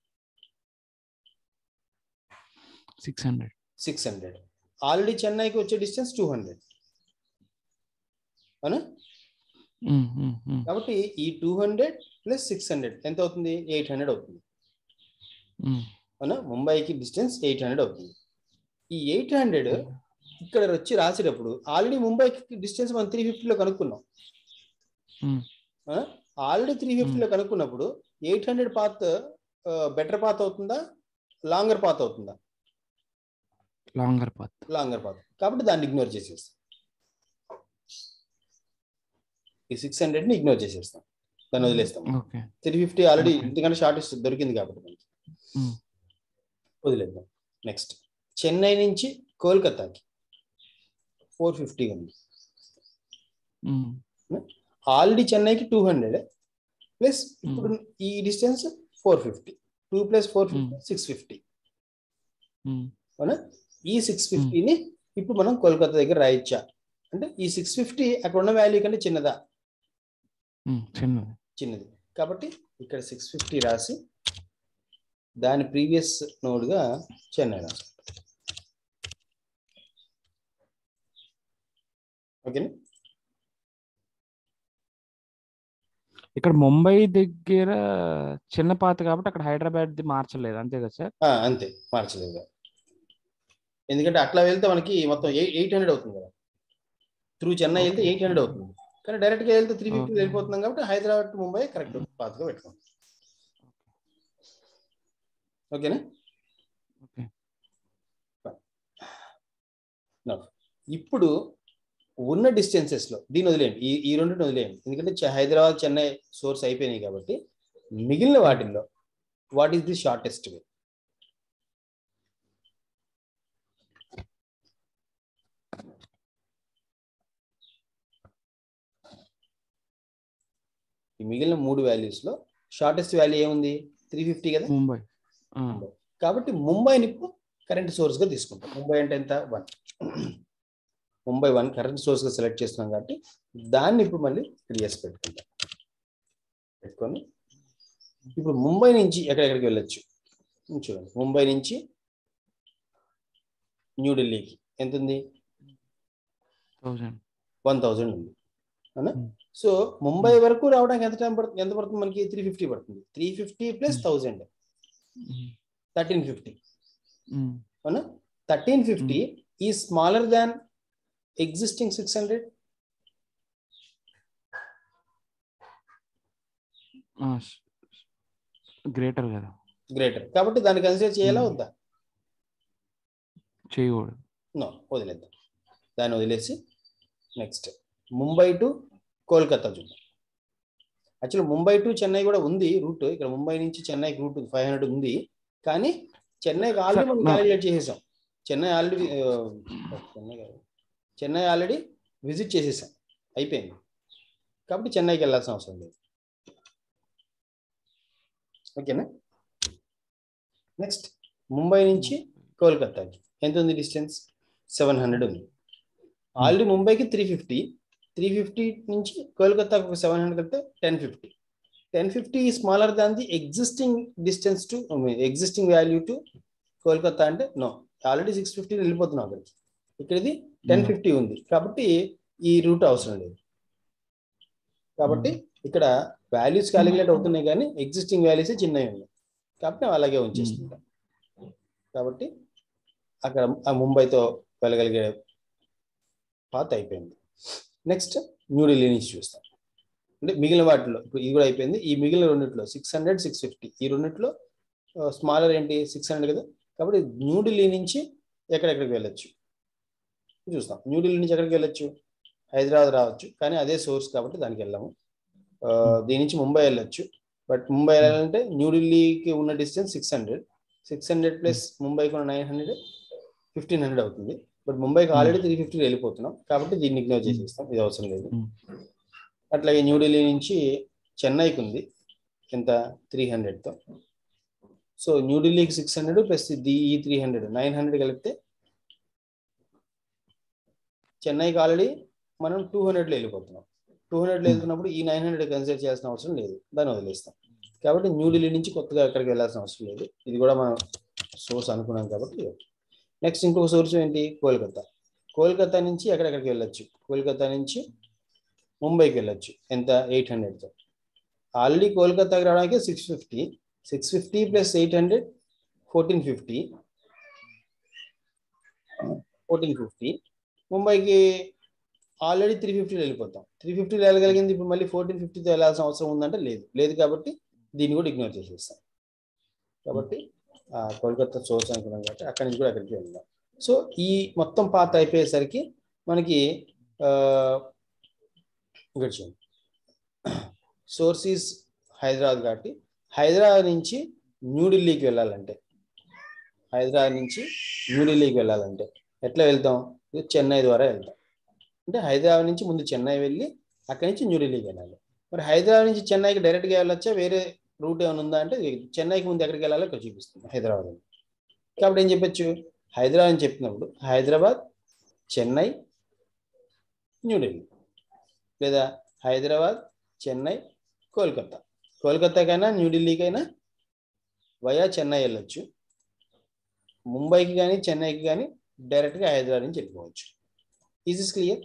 six hundred six hundred already చెన్నైకి వచ్చే డిస్టెన్స్ టూ హండ్రెడ్ అవునా ఉమ్, ఉమ్, ఉమ్, కాబట్టి ఈ two hundred plus six hundred ఎంత అవుతుంది ఎయిట్ హండ్రెడ్ అవుతుంది ఉమ్, అవునా ముంబైకి డిస్టెన్స్ ఎయిట్ హండ్రెడ్ అవుతుంది ఈ ఎయిట్ హండ్రెడ్ ఇక్కడ వచ్చి రాసేటప్పుడు ఆల్రెడీ ముంబైకి డిస్టెన్స్ మనం త్రీ ఫిఫ్టీలో కనుక్కున్నాం ఉమ్, ఆల్రెడీ త్రీ ఫిఫ్టీలో కనుక్కున్నప్పుడు eight hundred path better path అవుతుందా లాంగర్ పాత్ అవుతుందా లాంగర్ పాత్ లాంగర్ పాత్ కాబట్టి దాన్ని ఇగ్నోర్ చేసేస్తాం ఈ సిక్స్ హండ్రెడ్ని ఇగ్నోర్ చేసేస్తాం దాన్ని వదిలేస్తాం okay three fifty already Okay. ఇంతకంటే షార్టెస్ట్ దొరికింది కాబట్టి మనకి Hmm. వదిలేద్దాం నెక్స్ట్ చెన్నై నుంచి కోల్కతాకి ఫోర్ ఫిఫ్టీ ఉంది ఉమ్, ఆల్రెడీ చెన్నైకి టూ హండ్రెడ్ ప్లస్ ఇప్పుడు ఈ distance four fifty two plus four fifty six fifty um, అవునా ఈ సిక్స్ ఫిఫ్టీని ఇప్పుడు మనం కోల్కతా దగ్గర రాయొచ్చా అంటే ఈ సిక్స్ ఫిఫ్టీ అక్కడ ఉన్న వాల్యూ కంటే చిన్నదా ఉమ్, చిన్నది చిన్నది కాబట్టి ఇక్కడ సిక్స్ ఫిఫ్టీ రాసి దాని ప్రీవియస్ నోడ్గా చెన్నై రాసి ఓకేనా ఇక్కడ ముంబై దగ్గర చిన్న పాత కాబట్టి అక్కడ హైదరాబాద్ మార్చలేదు అంతే కదా సార్ ఆ, అంతే మార్చలేదు ఎందుకంటే అట్లా వెళ్తే మనకి మొత్తం ఎయిట్ హండ్రెడ్ అవుతుంది కదా త్రూ చెన్నై వెళ్తే Okay. ఎయిట్ హండ్రెడ్ అవుతుంది కానీ డైరెక్ట్గా వెళ్తే త్రీ ఫిఫ్టీ Okay. వెళ్ళిపోతున్నాం కాబట్టి హైదరాబాద్ టు ముంబై కరెక్ట్ పాత్గా పెట్టుకోండి ఓకేనా ఓకే Now, ఇప్పుడు ఉన్న డిస్టెన్సెస్ లో దీన్ని వదిలేయండి ఈ ఈ రెండింటిని వదిలేయండి ఎందుకంటే చె- హైదరాబాద్ చెన్నై సోర్స్ అయిపోయినాయి కాబట్టి మిగిలిన వాటిల్లో what is the shortest way ఈ మిగిలిన మూడు వాల్యూస్ లో షార్టెస్ట్ వాల్యూ ఏముంది త్రీ ఫిఫ్టీ కదా ముంబై ఆ, కాబట్టి ముంబైని ఇప్పుడు కరెంట్ సోర్స్ గా తీసుకుంటాం ముంబై అంటే ఎంత one Mumbai one current source గా సెలెక్ట్ చేస్తున్నాం కాబట్టి దాన్ని ఇప్పుడు మళ్ళీ ఇక్కడ ఎస్ పెట్టుకుంటాం పెట్టుకొని ఇప్పుడు ముంబై నుంచి ఎక్కడెక్కడికి వెళ్ళొచ్చు చూడండి ముంబై నుంచి న్యూఢిల్లీకి ఎంత ఉంది థౌజండ్ వన్ థౌజండ్ ఉంది అవునా Hmm. సో ముంబై వరకు రావడానికి ఎంత టైం పడుతుంది ఎంత పడుతుంది మనకి త్రీ ఫిఫ్టీ పడుతుంది three fifty plus Hmm. Thousand um, thirteen fifty um, అవునా థర్టీన్ ఫిఫ్టీ ఈ smaller than existing six hundred ఆ, గ్రేటర్ కదా గ్రేటర్ కాబట్టి దాన్ని కన్సిడర్ చేయాలా Hmm. వద్దా చేయకూడదు నో వదిలేద్దాం దాన్ని వదిలేసి నెక్స్ట్ ముంబై టు కోల్కతా చూద్దాం యాక్చువల్లీ ముంబై టు చెన్నై కూడా ఉంది రూట్ ఇక్కడ ముంబై నుంచి చెన్నైకి రూట్ ఫైవ్ హండ్రెడ్ ఉంది కానీ చెన్నైకి ఆల్రెడీ మనం నా- క్యాలిక్యులేట్ చేసేసాం చెన్నై ఆల్రెడీ చెన్నై కాదు. చెన్నై ఆల్రెడీ విజిట్ చేసేసాం అయిపోయింది కాబట్టి చెన్నైకి వెళ్ళాల్సిన అవసరం లేదు ఓకేనా నెక్స్ట్ ముంబై నుంచి కోల్కతాకి ఎంత ఉంది డిస్టెన్స్ సెవెన్ హండ్రెడ్ ఉంది ఆల్రెడీ ముంబైకి త్రీ ఫిఫ్టీ త్రీ ఫిఫ్టీ నుంచి కోల్కతాకు ఒక సెవెన్ హండ్రెడ్ వెళ్తే ten fifty ten fifty smaller than the existing distance to existing value to Kolkata అంటే నో ఆల్రెడీ సిక్స్ ఫిఫ్టీ వెళ్ళిపోతున్నాం అక్కడికి ఇక్కడ ఇది టెన్ ఫిఫ్టీ ఉంది కాబట్టి ఈ రూట్ అవసరం లేదు కాబట్టి ఇక్కడ వాల్యూస్ క్యాలిక్యులేట్ అవుతున్నాయి కానీ ఎగ్జిస్టింగ్ వాల్యూస్ చిన్నవి ఉన్నాయి కాబట్టి మేము అలాగే ఉంచేస్తుంటాం కాబట్టి అక్కడ ఆ ముంబైతో వెళ్ళగలిగే పాత్ అయిపోయింది నెక్స్ట్ న్యూఢిల్లీ నుంచి చూస్తాం అంటే మిగిలిన వాటిలో ఇప్పుడు ఇది కూడా అయిపోయింది ఈ మిగిలిన రెండిట్లో సిక్స్ హండ్రెడ్ సిక్స్ ఫిఫ్టీ ఈ రెండిట్లో స్మాలర్ ఏంటి సిక్స్ హండ్రెడ్ కదా కాబట్టి న్యూఢిల్లీ నుంచి ఎక్కడెక్కడికి వెళ్ళొచ్చు చూస్తాం న్యూఢిల్లీ నుంచి ఎక్కడికి వెళ్ళొచ్చు హైదరాబాద్ రావచ్చు కానీ అదే సోర్స్ కాబట్టి దానికి వెళ్ళాము ఆ, దీని నుంచి ముంబై వెళ్ళొచ్చు బట్ ముంబై వెళ్ళాలంటే న్యూఢిల్లీకి ఉన్న distance six hundred six hundred plus ముంబైకి ఉన్న నైన్ హండ్రెడ్ ఫిఫ్టీన్ హండ్రెడ్ అవుతుంది బట్ ముంబైకి ఆల్రెడీ త్రీ ఫిఫ్టీ వెళ్ళిపోతున్నాం కాబట్టి దీన్ని ఇగ్నోర్ చేసేస్తాం ఇది అవసరం లేదు Hmm. అట్లాగే న్యూఢిల్లీ నుంచి చెన్నైకి ఉంది ఎంత త్రీ హండ్రెడ్తో సో న్యూఢిల్లీకి సిక్స్ హండ్రెడ్ ప్లస్ ది ఈ త్రీ హండ్రెడ్ నైన్ హండ్రెడ్ కలిపితే చెన్నైకి ఆల్రెడీ మనం టూ హండ్రెడ్లో వెళ్ళిపోతున్నాం టూ హండ్రెడ్లో వెళ్తున్నప్పుడు ఈ నైన్ హండ్రెడ్ కన్సిడర్ చేయాల్సిన అవసరం లేదు దాన్ని వదిలేస్తాం కాబట్టి న్యూఢిల్లీ నుంచి కొత్తగా ఎక్కడికి వెళ్ళాల్సిన అవసరం లేదు ఇది కూడా మనం సోర్స్ అనుకున్నాం కాబట్టి నెక్స్ట్ ఇంకొక సోర్స్ ఏంటి కోల్కతా కోల్కతా నుంచి ఎక్కడెక్కడికి వెళ్ళొచ్చు కోల్కతా నుంచి ముంబైకి వెళ్ళొచ్చు ఎంత ఎయిట్ హండ్రెడ్తో ఆల్రెడీ కోల్కతాకి రావడానికి six fifty six fifty plus eight hundred fourteen fifty fourteen fifty ముంబైకి ఆల్రెడీ త్రీ ఫిఫ్టీలో వెళ్ళిపోతాం త్రీ ఫిఫ్టీలో వెళ్ళగలిగింది ఇప్పుడు మళ్ళీ ఫోర్టీన్ ఫిఫ్టీతో వెళ్ళాల్సిన అవసరం ఉందంటే లేదు లేదు కాబట్టి దీన్ని కూడా ఇగ్నోర్ చేసేస్తాం కాబట్టి ఆ, కోల్కతా సోర్స్ అనుకున్నాం కాబట్టి అక్కడి నుంచి కూడా అక్కడికి వెళ్దాం సో ఈ మొత్తం పాత అయిపోయేసరికి మనకి ఆ, ఇక్కడ చూడండి సోర్స్ ఈజ్ హైదరాబాద్ కాబట్టి హైదరాబాద్ నుంచి న్యూఢిల్లీకి వెళ్ళాలంటే హైదరాబాద్ నుంచి న్యూఢిల్లీకి వెళ్ళాలంటే ఎట్లా వెళ్తాం ఇది చెన్నై ద్వారా వెళ్తాం అంటే హైదరాబాద్ నుంచి ముందు చెన్నై వెళ్ళి అక్కడి నుంచి న్యూఢిల్లీకి వెళ్ళాలి మరి హైదరాబాద్ నుంచి చెన్నైకి డైరెక్ట్గా వెళ్ళొచ్చా వేరే రూట్ ఏమైనా ఉందా అంటే చెన్నైకి ముందు ఎక్కడికి వెళ్ళాలో ఇక్కడ చూపిస్తుంది హైదరాబాద్ అని. కాబట్టి ఏం చెప్పొచ్చు హైదరాబాద్ అని చెప్పినప్పుడు హైదరాబాద్ చెన్నై న్యూఢిల్లీ లేదా హైదరాబాద్ చెన్నై కోల్కతా కోల్కతాకైనా న్యూఢిల్లీకైనా వయా చెన్నై వెళ్ళొచ్చు ముంబైకి కానీ చెన్నైకి కానీ డైరెక్ట్గా హైదరాబాద్ నుంచి వెళ్ళిపోవచ్చు ఈజ్ ఇస్ క్లియర్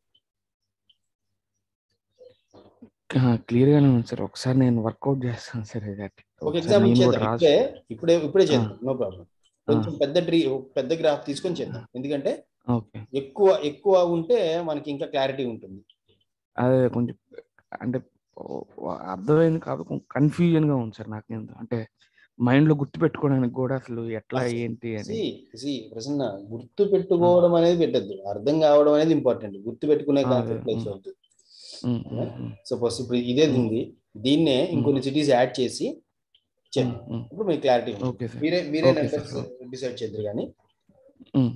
క్లియర్ గానే ఉంది సార్ ఒకసారి నేను వర్కౌట్ చేస్తాను సార్ ఇది అట్లా. ఒక ఒకసారి ఎగ్జాంపుల్ నేను కూడా చేద్దాం రాసి ఇప్పుడే ఇప్పుడే ఇప్పుడే చేద్దాం నో ప్రాబ్లం కొంచెం పెద్ద ట్రీ పెద్ద గ్రాఫ్ తీసుకొని చేద్దాం ఎందుకంటే ఓకే ఎక్కువ ఎక్కువ ఉంటే మనకి ఇంకా క్లారిటీ ఉంటుంది అదే కొంచెం అంటే ఓ, అర్థమైంది కాదు కన్ఫ్యూజన్ గా ఉంది సార్ నాకు ఏందో. అంటే మైండ్ లో గుర్తు పెట్టుకోవడానికి కూడా అసలు ఎట్లా అసలు- ఏంటి అని See, see, ప్రసన్న గుర్తు పెట్టుకోవడం అనేది పెట్టద్దు అర్థం కావడం అనేది ఇంపార్టెంట్ గుర్తు పెట్టుకునే అదే, కాన్సెప్ట్ ఉమ్. వద్దు ఉమ్, ఉమ్, ఉమ్, సపోజ్ ఇప్పుడు ఇదే ఉంది దీన్నే ఇంకొన్ని సిటీస్ యాడ్ చేసి చేద్దాం ఉమ్, ఉమ్. ఇప్పుడు మీకు క్లారిటీ ఉంది ఓకే సార్ మీరే మీరే Okay, నెంబర్స్ sir. డిసైడ్ చేద్దరు కానీ ఉమ్,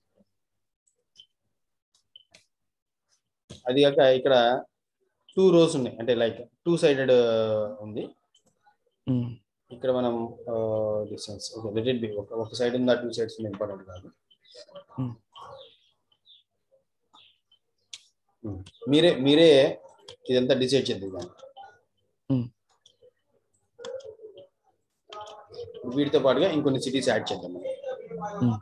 అది కాక ఇక్కడ టూ రోస్ ఉన్నాయి అంటే లైక్ టూ సైడెడ్ ఉంది ఉమ్, ఇక్కడ మనం distance okay let it be ఒక ఒక సైడ్ ఉందా టూ సైడ్స్ ఉంది ఇంపార్టెంట్ కాదు Hmm. Hmm. మీరే మీరే ఇదంతా డిసైడ్ చేద్దాం కానీ Hmm. వీటితో పాటుగా ఇంకొన్ని సిటీస్ యాడ్ చేద్దాం మనం um.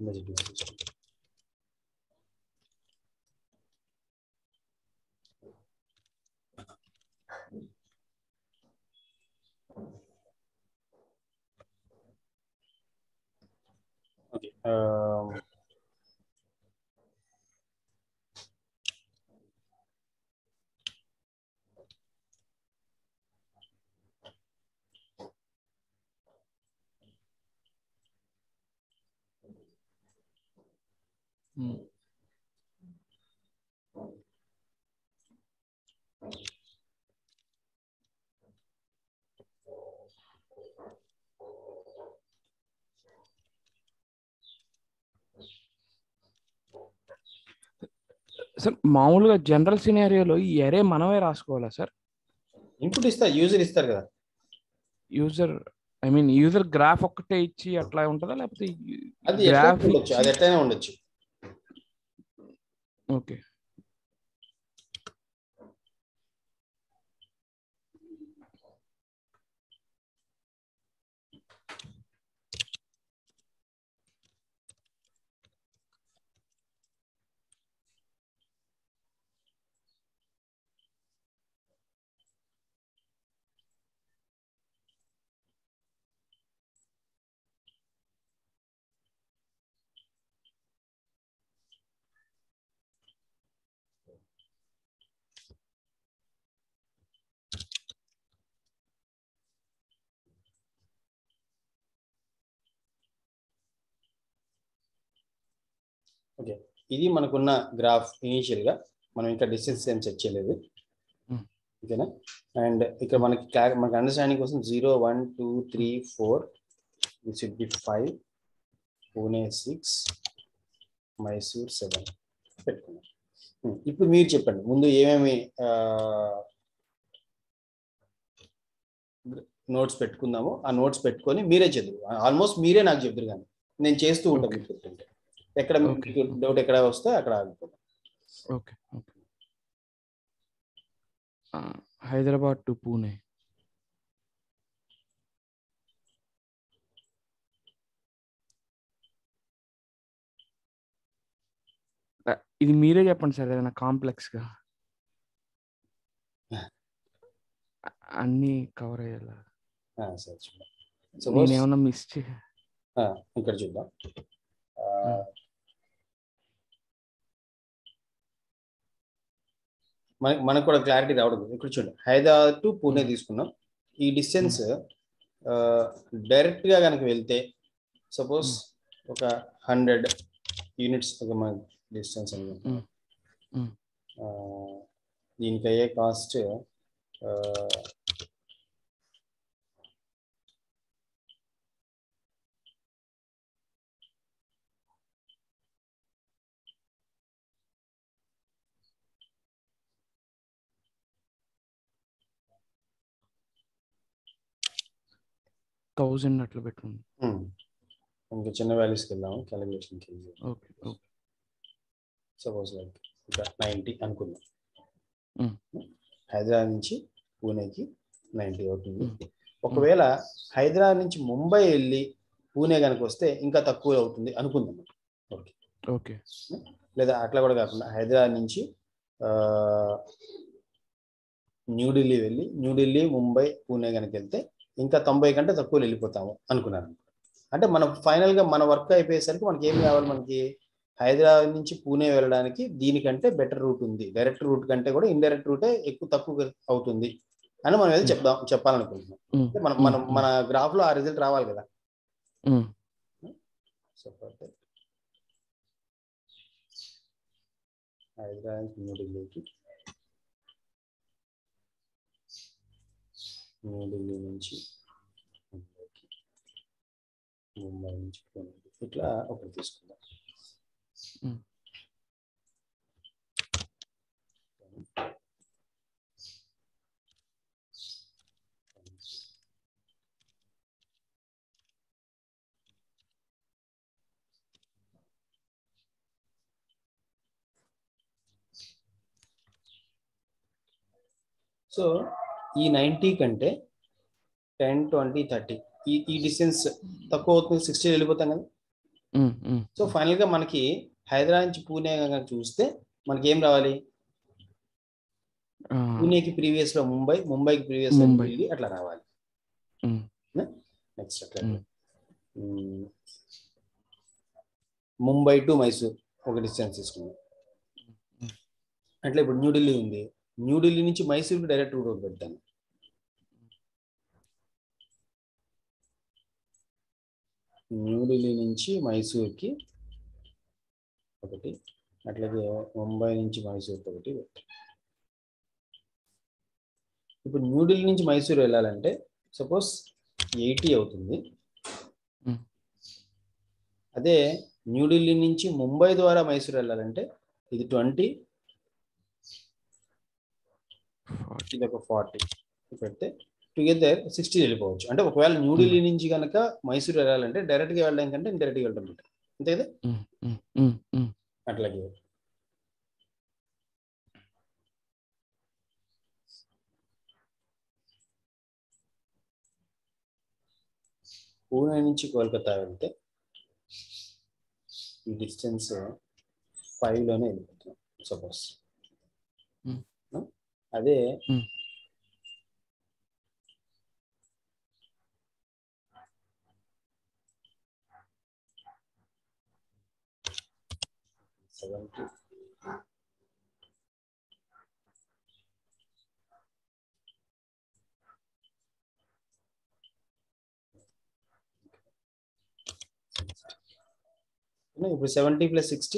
Image distribution. Okay. Um, um. Sir మామూలుగా జనరల్ సినారియోలో ఈ ఎరే మనమే రాసుకోవాలా సార్ ఇన్పుట్ ఇస్తారు యూజర్ ఇస్తారు కదా user I mean user graph ఒక్కటే ఇచ్చి అట్లా ఉంటుందా లేకపోతే అది ఎట్లా గ్రాఫ్ ఉండొచ్చు అది ఎట్లయినా ఉండొచ్చు ఓకే ఓకే ఇది మనకున్న గ్రాఫ్ ఇనీషియల్ గా మనం ఇంకా డిస్టెన్స్ ఏం సెట్ చేయలేదు Hmm. ఓకేనా అండ్ ఇక్కడ మనకి క్లా- మనకి అండర్స్టాండింగ్ కోసం zero one two three four this should be five Pune six Mysore seven పెట్టుకున్నాం Hmm. ఇప్పుడు మీరు చెప్పండి ముందు ఏమేమి నోట్స్ పెట్టుకుందామో ఆ నోట్స్ పెట్టుకొని మీరే చదువు ఆల్మోస్ట్ మీరే నాకు చెప్తారు కానీ నేను చేస్తూ ఉంటాను Okay. మీకు చెప్తుంటే ఎక్కడ Okay. మీకు డౌట్ ఎక్కడ వస్తే అక్కడ ఆగిపోతాం okay okay Hyderabad to Pune ఆ, ఇది మీరే చెప్పండి సార్ ఏదైనా కాంప్లెక్స్ గా అ- అన్నీ కవర్ అయ్యేలా ఆ, సరే చూద్దాం సపోజ్ నేనేమన్నా మిస్ చే ఇక్కడ చూద్దాం ఆ, మనకి మనకు కూడా క్లారిటీ రావడం లేదు. ఇక్కడ చూడండి హైదరాబాద్ టు పూణే తీసుకున్నాం ఈ డిస్టెన్స్ డైరెక్ట్ గా కనుక వెళ్తే సపోజ్ ఒక హండ్రెడ్ యూనిట్స్ ఒక మన డిస్టెన్స్ అనుకుంటున్నాం Mm. ఆ, దీనికి అయ్యే కాస్ట్ థౌజండ్ అట్లా పెట్టుకోండి ఇంకా చిన్న వాల్యూస్కి వెళ్దాము క్యాలిక్యులేషన్కి ఓకే ఓకే సపోజ్ లైక్ ఒక నైంటీ అనుకుందాం Mm. హైదరాబాద్ నుంచి పూణేకి నైంటీ అవుతుంది ఒకవేళ హైదరాబాద్ నుంచి ముంబై వెళ్ళి పూణే కనుక వస్తే ఇంకా తక్కువ అవుతుంది అనుకుందాం ఓకే ఓకే లేదా అట్లా కూడా కాకుండా హైదరాబాద్ నుంచి ఆ, న్యూఢిల్లీ వెళ్ళి న్యూఢిల్లీ ముంబై పూణే కనుక వెళ్తే ఇంకా తొంభై కంటే తక్కువ వెళ్ళిపోతాము అనుకున్నాను అంటే మన ఫైనల్ గా మన వర్క్ అయిపోయేసరికి మనకి ఏం కావాలి మనకి హైదరాబాద్ నుంచి పూణే వెళ్ళడానికి దీనికంటే బెటర్ రూట్ ఉంది డైరెక్ట్ రూట్ కంటే కూడా ఇండైరెక్ట్ రూటే ఎక్కువ తక్కువ అవుతుంది అని మనం ఏదో చెప్దాం చెప్పాలనుకుంటున్నాం ఉమ్, అంటే మనం మనం మన గ్రాఫ్ లో ఆ రిజల్ట్ రావాలి కదా ఉమ్, సో హైదరాబాద్ నుంచి న్యూఢిల్లీకి న్యూఢిల్లీ నుంచి ముంబైకి ముంబై నుంచి పూణేకి ఇట్లా ఒకటి తీసుకుందాం ఉమ్. సో ఈ నైంటీ కంటే టెన్ ట్వంటీ థర్టీ ఈ ఈ డిస్టెన్స్ తక్కువ అవుతుంది సిక్స్టీ వెళ్ళిపోతాం కదా ఉమ్, ఉమ్, సో ఫైనల్ గా మనకి హైదరాబాద్ నుంచి పూణే కనుక చూస్తే మనకి ఏం రావాలి ఆ, పూణేకి ప్రీవియస్ లో ముంబై ముంబైకి ప్రీవియస్ లో ముంబై. ఢిల్లీ అట్లా రావాలి ఉమ్, నెక్స్ట్ అట్లా um. Mm. Mumbai to Mysore ఒక డిస్టెన్స్ తీసుకున్నాం ఉమ్. అట్లా ఇప్పుడు న్యూఢిల్లీ ఉంది న్యూఢిల్లీ నుంచి మైసూర్కి డైరెక్ట్ రూట్ ఒకటి పెడతాను న్యూఢిల్లీ నుంచి మైసూర్కి ఒకటి అట్లాగే ముంబై నుంచి మైసూర్కి ఒకటి పెట్టు. ఇప్పుడు న్యూఢిల్లీ నుంచి మైసూర్ వెళ్ళాలంటే సపోజ్ ఎయిటీ అవుతుంది Hmm. అదే న్యూఢిల్లీ నుంచి ముంబై ద్వారా మైసూర్ వెళ్ళాలంటే ఇది ట్వంటీ forty. ఇది ఒక ఫార్టీ పెడితే టుగెదర్ సిక్స్టీ వెళ్ళిపోవచ్చు అంటే ఒకవేళ న్యూఢిల్లీ నుంచి కనుక మైసూర్ వెళ్ళాలంటే డైరెక్ట్ గా వెళ్ళడం కంటే డైరెక్ట్ గా వెళ్ళడం better. అంతే కదా ఉమ్, ఉమ్, ఉమ్, ఉమ్. అట్లాగే పూణే నుంచి కోల్కతా వెళ్తే ఈ డిస్టెన్స్ ఫైవ్ లోనే వెళ్ళిపోతున్నాం సపోజ్ Hmm. అదే Hmm. సెవెంటీ ఇప్పుడు seventy plus sixty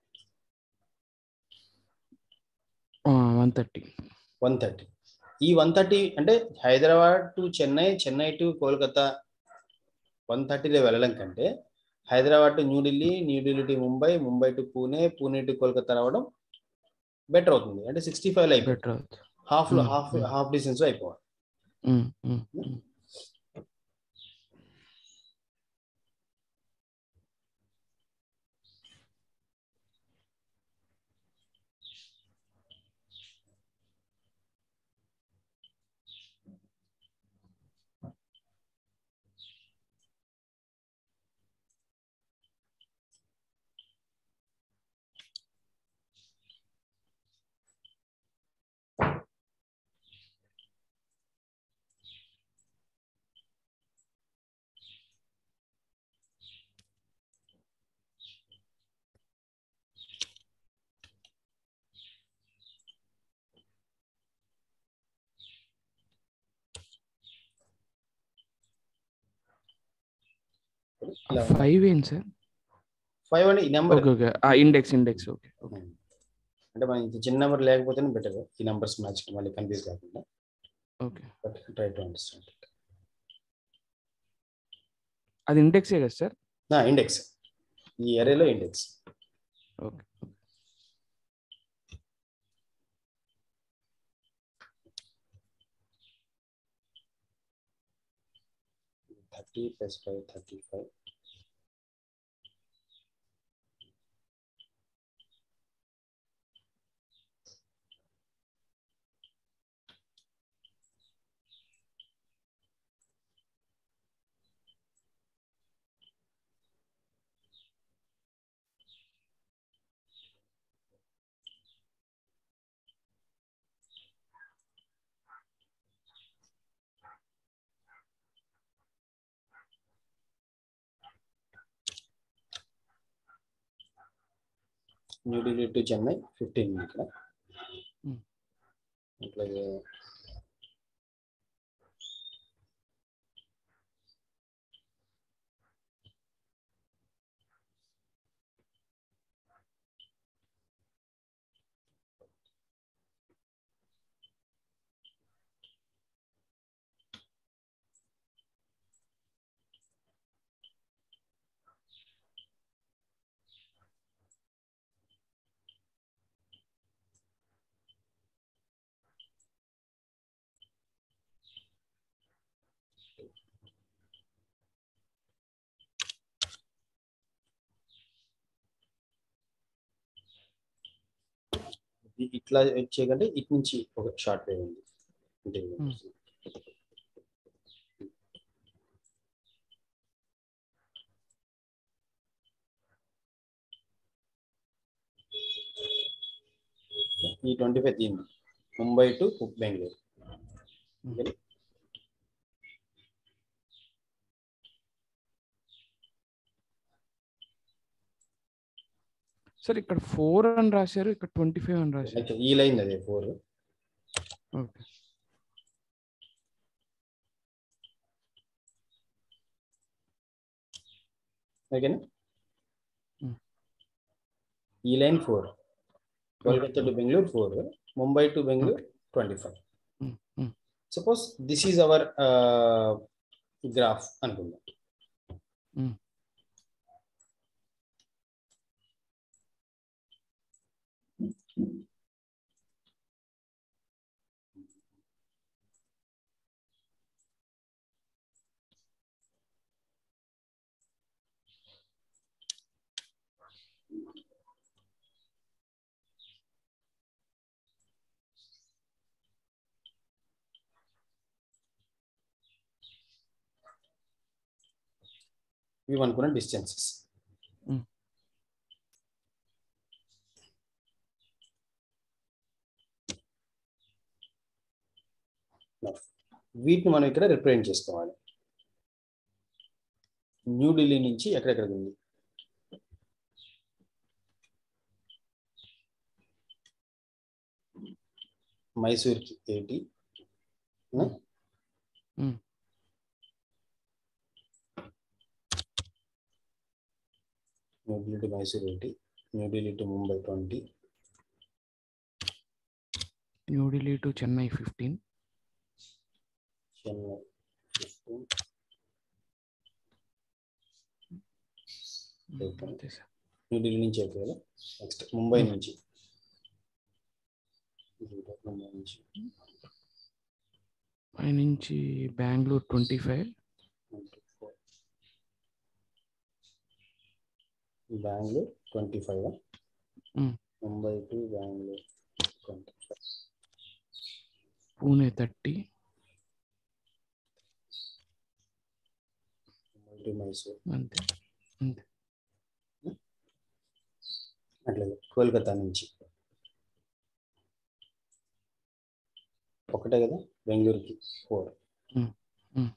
one thirty one thirty ఈ వన్ థర్టీ అంటే Hyderabad to Chennai Chennai to Kolkata one థర్టీలో వెళ్ళడం కంటే Hyderabad to New Delhi New Delhi to Mumbai Mumbai to Pune Pune to Kolkata రావడం బెటర్ అవుతుంది అంటే సిక్స్టీ ఫైవ్ అయిపోతుంది బెటర్ అవుతుంది హాఫ్ లో Hmm, half hmm. Half distance అయిపోవాలి ఉమ్, ఉమ్, ఉమ్. ఫైవ్ ఏంటి సార్ ఫైవ్ అంటే ఈ number okay okay index index okay okay అంటే మన ఇంత చిన్న నెంబర్ లేకపోతేనే బెటర్ ఈ నెంబర్స్ మ్యాచ్ మళ్ళీ కన్ఫ్యూజ్ కాకుండా okay but try to understand అది ఇండెక్సే కదా సార్ ఇండెక్స్ ఈ ఎరేలో index okay thirty plus five thirty five New Delhi to Chennai fifteen ఇక్కడ Hmm. అట్లాగే ఇ- ఇట్లా చేయకంటే ఇటు నుంచి ఒక షార్ట్ వేవ్ ఉంది అంటే Hmm. ఈ ట్వంటీ ఫైవ్ దీన్ని Mumbai to Bengaluru okay sir ఇక్కడ ఫోర్ అని రాశారు ఇక్కడ ట్వంటీ ఫైవ్ అని రాశారు అయితే ఈ లైన్ అదే ఫోర్ ఓకే ఓకేనా Hmm. ఈ line four Kolkata to Bengaluru four Mumbai to Bengaluru twenty five Mm, mm. Suppose this is our graph అనుకుందాం Mm. ఇవి అనుకున్న డిస్టెన్సెస్ Mm. వీటిని మనం ఇక్కడ రిప్రజెంట్ చేసుకోవాలి న్యూఢిల్లీ నుంచి ఎక్కడెక్కడికి ఉంది మైసూర్కి eighty Mm. New Delhi to Mysore eighty New Delhi to Mumbai twenty New Delhi to Chennai fifteen Chennai fifteen Okay. అంతే సార్ న్యూఢిల్లీ నుంచి అయిపోయాలి నెక్స్ట్ ముంబై నుంచి ముంబై నుంచి పై నుంచి Bengaluru twenty five Bengaluru twenty five Mm. Mumbai to Bengaluru twenty five Pune thirty Mumbai to Mysore అంతే అంతే అట్లాగే కోల్కతా నుంచి ఒకటే కదా బెంగళూరుకి ఫోర్ Mm. Mm.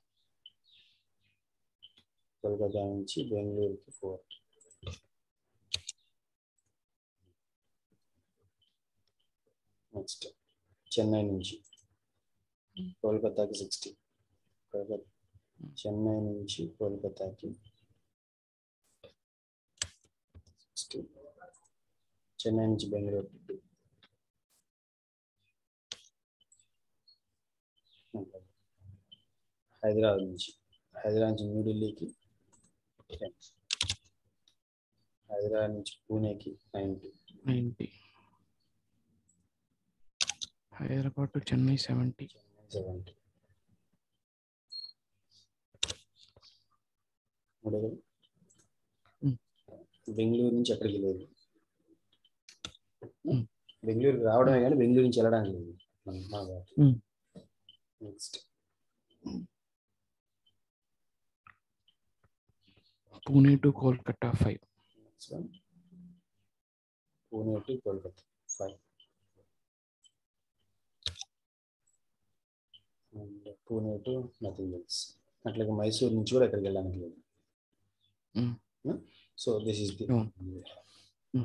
కోల్కతా నుంచి బెంగళూరుకి ఫోర్ నెక్స్ట్ చెన్నై నుంచి Mm. కోల్కతాకి సిక్స్టీ కోల్కతా Mm. చెన్నై నుంచి కోల్కతాకి సిక్స్టీ చెన్నై నుంచి బెంగళూరు హైదరాబాద్ నుంచి హైదరాబాద్ నుంచి న్యూఢిల్లీకి టెన్ హైదరాబాద్ నుంచి పూణేకి ninety ninety Hyderabad to Chennai seventy Chennai seventy మూడు కదా? Mm. బెంగళూరు నుంచి ఎక్కడికి లేదు Mm. బెంగళూరుకి రావడమే కానీ బెంగళూరు నుంచి వెళ్ళడానికి లేదు మన- మన దాంట్లో. Mm. Next Pune to Kolkata five next one Pune to Kolkata five and Pune to nothing else అట్లాగే మైసూర్ నుంచి కూడా ఎక్కడికి వెళ్ళడానికి లేదు Mm. So this is the అవును. Mm.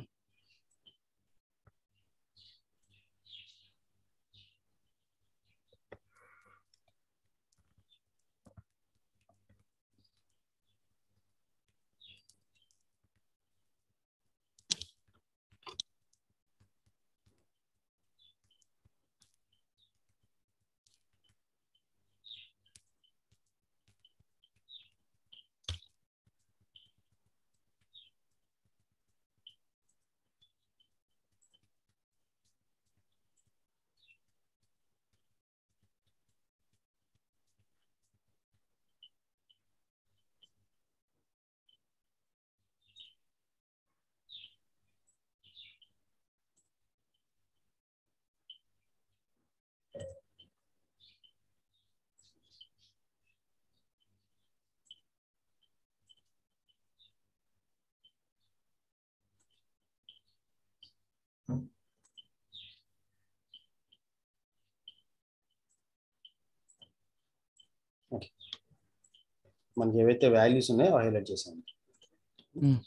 మనకి ఏవైతే వాల్యూస్ ఉన్నాయో హైలైట్ చేసాను Hmm.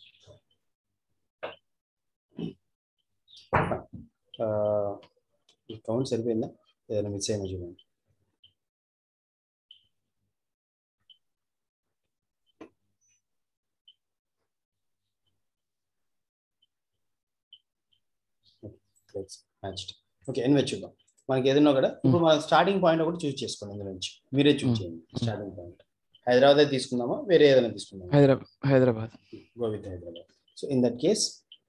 ఆ, ఈ కౌంట్ సరిపోయిందా ఏదైనా మిస్ అయినా చూడండి మ్యాచ్డ్ ఓకే ఎనివే చూద్దాం మనకి ఏదైనా కూడా ఇప్పుడు మన స్టార్టింగ్ పాయింట్ ఒకటి చూస్ చేసుకోండి ఇందులో నుంచి మీరే చూస్ Hmm. చేయండి స్టార్టింగ్ పాయింట్ హైదరాబాద్ తీసుకుందామా వేరే ఏదైనా తీసుకుందామా Hyderabad Hyderabad go with Hyderabad. So in that case,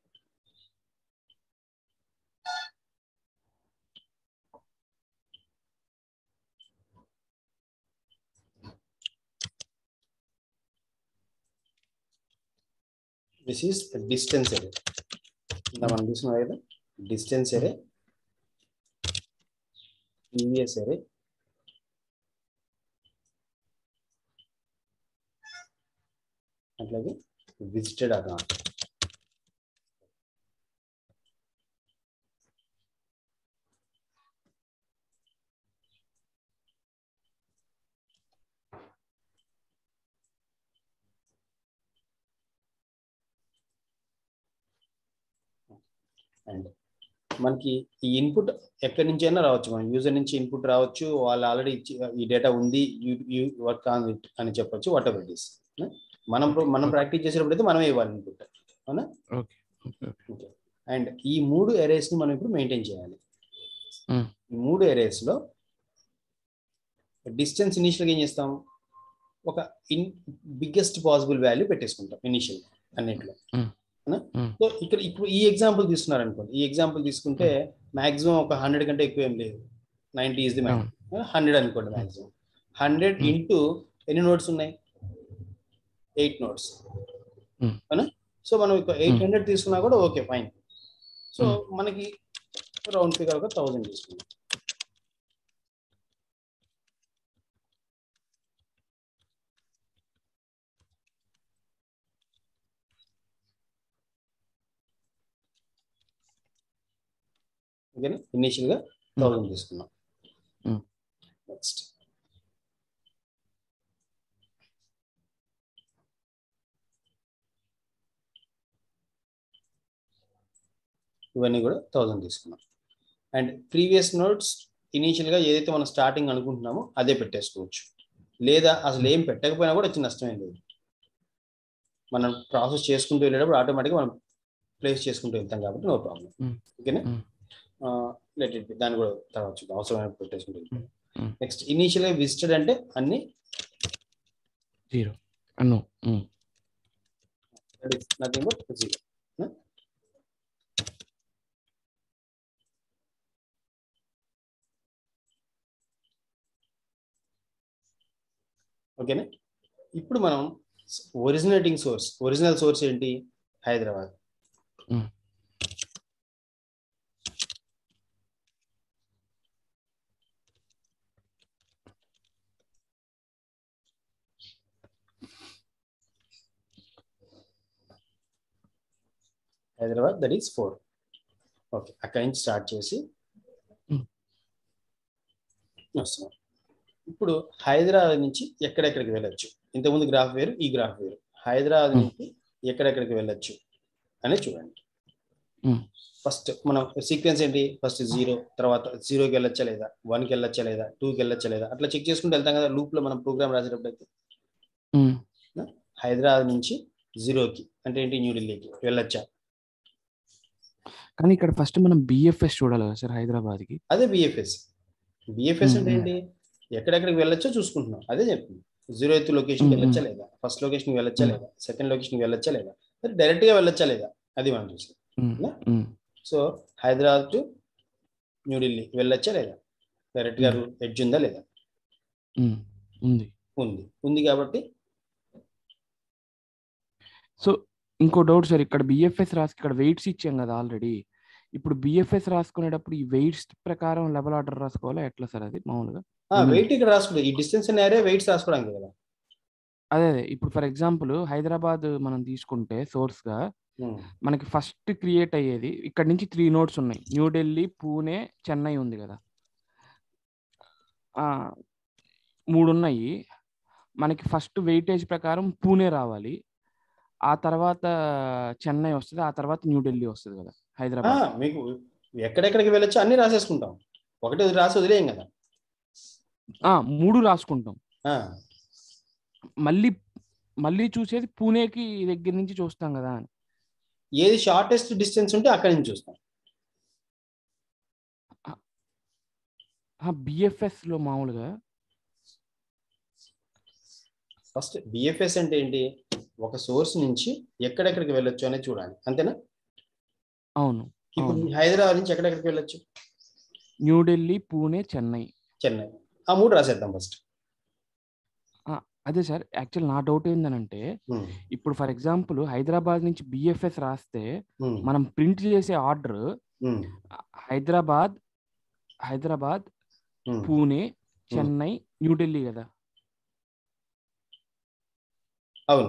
this is a distance array. ఇందా మనం తీసుకున్నాం కదా డిస్టెన్స్ అరే ప్రీవియస్ అరే అట్లాగే విజిటెడ్ అర్ నాట్ అండ్ మనకి ఈ ఇన్పుట్ ఎక్కడి నుంచి అయినా రావచ్చు మనం యూజర్ నుంచి ఇన్పుట్ రావచ్చు వాళ్ళు ఆల్రెడీ ఈ డేటా ఉంది వర్క్ ఆన్ ఇట్ అని చెప్పొచ్చు వాట్ ఎవర్ ఇట్ ఈస్ మనం మనం ప్రాక్టీస్ చేసేటప్పుడు అయితే మనమే ఇవ్వాలి ఇన్పుట్ అవునా ఓకే ఓకే అండ్ ఈ మూడు ఎరేస్ ని మనం ఇప్పుడు మెయింటైన్ చేయాలి Hmm. ఈ మూడు ఎరేస్ లో డిస్టెన్స్ ఇనిషియల్ ఏం చేస్తాం ఒక in biggest possible value పెట్టేసుకుంటాం initial అన్నింటిలో Hmm. అవునా Hmm. సో ఇక్కడ ఇప్పుడు ఈ ఎగ్జాంపుల్ తీసుకున్నారు అనుకోండి ఈ ఎగ్జాంపుల్ తీసుకుంటే మాక్సిమం ఒక హండ్రెడ్ కంటే ఎక్కువ ఏం లేదు నైన్టీ ఈజ్ ది హండ్రెడ్ అనుకోండి మాక్సిమం హండ్రెడ్ Hmm. ఇంటూ ఎన్ని నోట్స్ ఉన్నాయి ఎయిట్ నోట్స్ Hmm. అవునా సో మనం ఎయిట్ Hmm. హండ్రెడ్ తీసుకున్నా కూడా ఓకే ఫైన్ సో Hmm. మనకి రౌండ్ ఫిగర్ ఒక థౌసండ్ తీసుకున్నాం ఓకేనా ఇనిషియల్ గా థౌసండ్ తీసుకున్నాం Hmm. నెక్స్ట్ ఇవన్నీ కూడా థౌసండ్ తీసుకున్నాం అండ్ ప్రీవియస్ నోట్స్ ఇనీషియల్ గా ఏదైతే మనం స్టార్టింగ్ అనుకుంటున్నామో అదే పెట్టేసుకోవచ్చు లేదా అసలు ఏం పెట్టకపోయినా కూడా వచ్చి నష్టమేం లేదు మనం ప్రాసెస్ చేసుకుంటూ వెళ్ళేటప్పుడు ఆటోమేటిక్గా మనం ప్లేస్ చేసుకుంటూ వెళ్తాం కాబట్టి నో ప్రాబ్లం Hmm. ఓకేనా Hmm. లెట్ ఇట్ దాన్ని కూడా తర్వాత చూద్దాం అవసరమైన పెట్టేసుకుంటూ వెళ్తాం Hmm. నెక్స్ట్ ఇనీషియల్ గా విజిటెడ్ అంటే అన్ని జీరో అన్ను నథింగ్ బట్ జీరో ఓకేనా ఇప్పుడు మనం ఒరిజినేటింగ్ సోర్స్ ఒరిజినల్ సోర్స్ ఏంటి Hyderabad Hmm. Hyderabad that is four okay అక్కడి నుంచి స్టార్ట్ చేసి Hmm. వస్తున్నాం ఇప్పుడు హైదరాబాద్ నుంచి ఎక్కడెక్కడికి వెళ్ళొచ్చు ఇంతకుముందు గ్రాఫ్ వేరు ఈ గ్రాఫ్ వేరు హైదరాబాద్ Hmm. నుంచి ఎక్కడెక్కడికి వెళ్ళొచ్చు అని చూడండి Hmm. ఫస్ట్ మనం సీక్వెన్స్ ఏంటి ఫస్ట్ జీరో తర్వాత జీరోకి వెళ్ళొచ్చా లేదా వన్కి వెళ్ళొచ్చా లేదా టూకి వెళ్ళొచ్చా లేదా అట్లా చెక్ చేసుకుంటూ వెళ్తాం కదా లూప్ లో మనం ప్రోగ్రామ్ రాసేటప్పుడు అయితే హైదరాబాద్ నుంచి జీరోకి అంటే ఏంటి న్యూఢిల్లీకి వెళ్ళొచ్చా కానీ ఇక్కడ ఫస్ట్ మనం బిఎఫ్ఎస్ చూడాలి కదా సార్ హైదరాబాద్ కి అదే బిఎఫ్ఎస్ బిఎఫ్ఎస్ అంటే మ్మ్. ఏంటి ఎక్కడెక్కడికి వెళ్ళొచ్చో చూసుకుంటున్నాం అదే చెప్తుంది జీరో ఎయిత్ లొకేషన్ మ్మ్. వెళ్ళొచ్చా లేదా ఫస్ట్ లొకేషన్ వెళ్ళొచ్చా మ్మ్. లేదా సెకండ్ లొకేషన్ వెళ్ళొచ్చా లేదా డైరెక్ట్ గా వెళ్ళొచ్చా లేదా అది మనం చూసాం సో హైదరాబాద్ టు న్యూఢిల్లీ వెళ్ళొచ్చా లేదా డైరెక్ట్ గా ఎడ్జ్ ఉందా లేదా ఉంది ఉంది ఉంది కాబట్టి సో ఇంకో డౌట్ సార్ ఇక్కడ బిఎఫ్ఎస్ రాసి ఇక్కడ వెయిట్స్ ఇచ్చాం కదా ఆల్రెడీ ఇప్పుడు బిఎఫ్ఎస్ రాసుకునేటప్పుడు ఈ వెయిట్స్ ప్రకారం లెవెల్ ఆర్డర్ రాసుకోవాలా ఎట్లా సార్ అది మామూలుగా మ్మ్. వెయిట్ ఇక్కడ రాసుకోండి ఈ డిస్టెన్స్ అనే ఏరియా వెయిట్స్ రాసుకోవడానికి కదా అదే అదే ఇప్పుడు ఫర్ ఎగ్జాంపుల్ హైదరాబాద్ మనం తీసుకుంటే సోర్స్ గా మ్మ్. మనకి ఫస్ట్ క్రియేట్ అయ్యేది ఇక్కడ నుంచి త్రీ నోట్స్ ఉన్నాయి న్యూఢిల్లీ పూణే చెన్నై ఉంది కదా ఆ, మూడు ఉన్నాయి మనకి ఫస్ట్ వెయిటేజ్ ప్రకారం పూణే రావాలి ఆ తర్వాత చెన్నై వస్తుంది ఆ తర్వాత న్యూఢిల్లీ వస్తుంది కదా ఆ, హైదరాబాద్ మీకు ఎక్కడెక్కడికి వెళ్ళొచ్చు అన్ని రాసేసుకుంటాం ఒకటి వదిలి రాసి వదిలేయం కదా ఆ, మూడు రాసుకుంటాం ఆ, మళ్ళీ మళ్ళీ చూసేది పూణేకి దగ్గర నుంచి చూస్తాం కదా అని ఏది షార్టెస్ట్ డిస్టెన్స్ ఉంటే అక్కడి నుంచి చూస్తాం బిఎఫ్ఎస్ లో మామూలుగా ఫస్ట్ బిఎఫ్ఎస్ అంటే ఏంటి ఒక సోర్స్ నుంచి ఎక్కడెక్కడికి వెళ్ళొచ్చు అనేది చూడాలి అంతేనా అవును ఇప్పుడు అవును. హైదరాబాద్ నుంచి ఎక్కడెక్కడికి వెళ్ళొచ్చు న్యూఢిల్లీ పూణే చెన్నై చెన్నై ఆ మూడు రాసేద్దాం ఫస్ట్ అదే సార్ యాక్చువల్ నా డౌట్ ఏంటంటే ఇప్పుడు ఫర్ ఎగ్జాంపుల్ హైదరాబాద్ నుంచి బిఎఫ్ఎస్ రాస్తే మనం ప్రింట్ చేసే ఆర్డర్ హైదరాబాద్ హైదరాబాద్ పూణే చెన్నై న్యూఢిల్లీ కదా అవును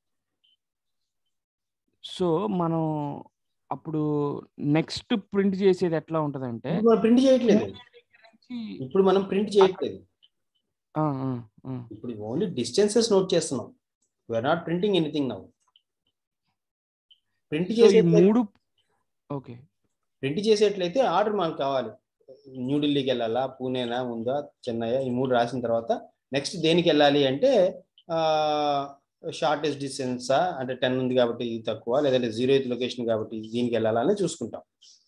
సో మనం అప్పుడు నెక్స్ట్ ప్రింట్ చేసేది ఎట్లా ఉంటదంటే ఇప్పుడు మనం ప్రింట్ చేయట్లేదు నుంచి- ఇప్పుడు మనం ప్రింట్ చేయట్లేదు ఆ, ఆ, ఆ. ఇప్పుడు ఓన్లీ డిస్టెన్సెస్ నోట్ చేస్తున్నాం we're not printing anything now print so ఈ చేసే మూడు ఓకే ప్రింట్ చేసేట్లయితే ఆర్డర్ మనకు కావాలి న్యూఢిల్లీకి వెళ్ళాలా పూణేనా ఉందా చెన్నై ఈ మూడు రాసిన తర్వాత నెక్స్ట్ దేనికి వెళ్ళాలి అంటే షార్టెస్ట్ డిస్టెన్సా అంటే టెన్ ఉంది కాబట్టి ఇది తక్కువ లేదంటే జీరో ఎయిత్ లొకేషన్ కాబట్టి దీనికి వెళ్ళాలా అని చూసుకుంటాం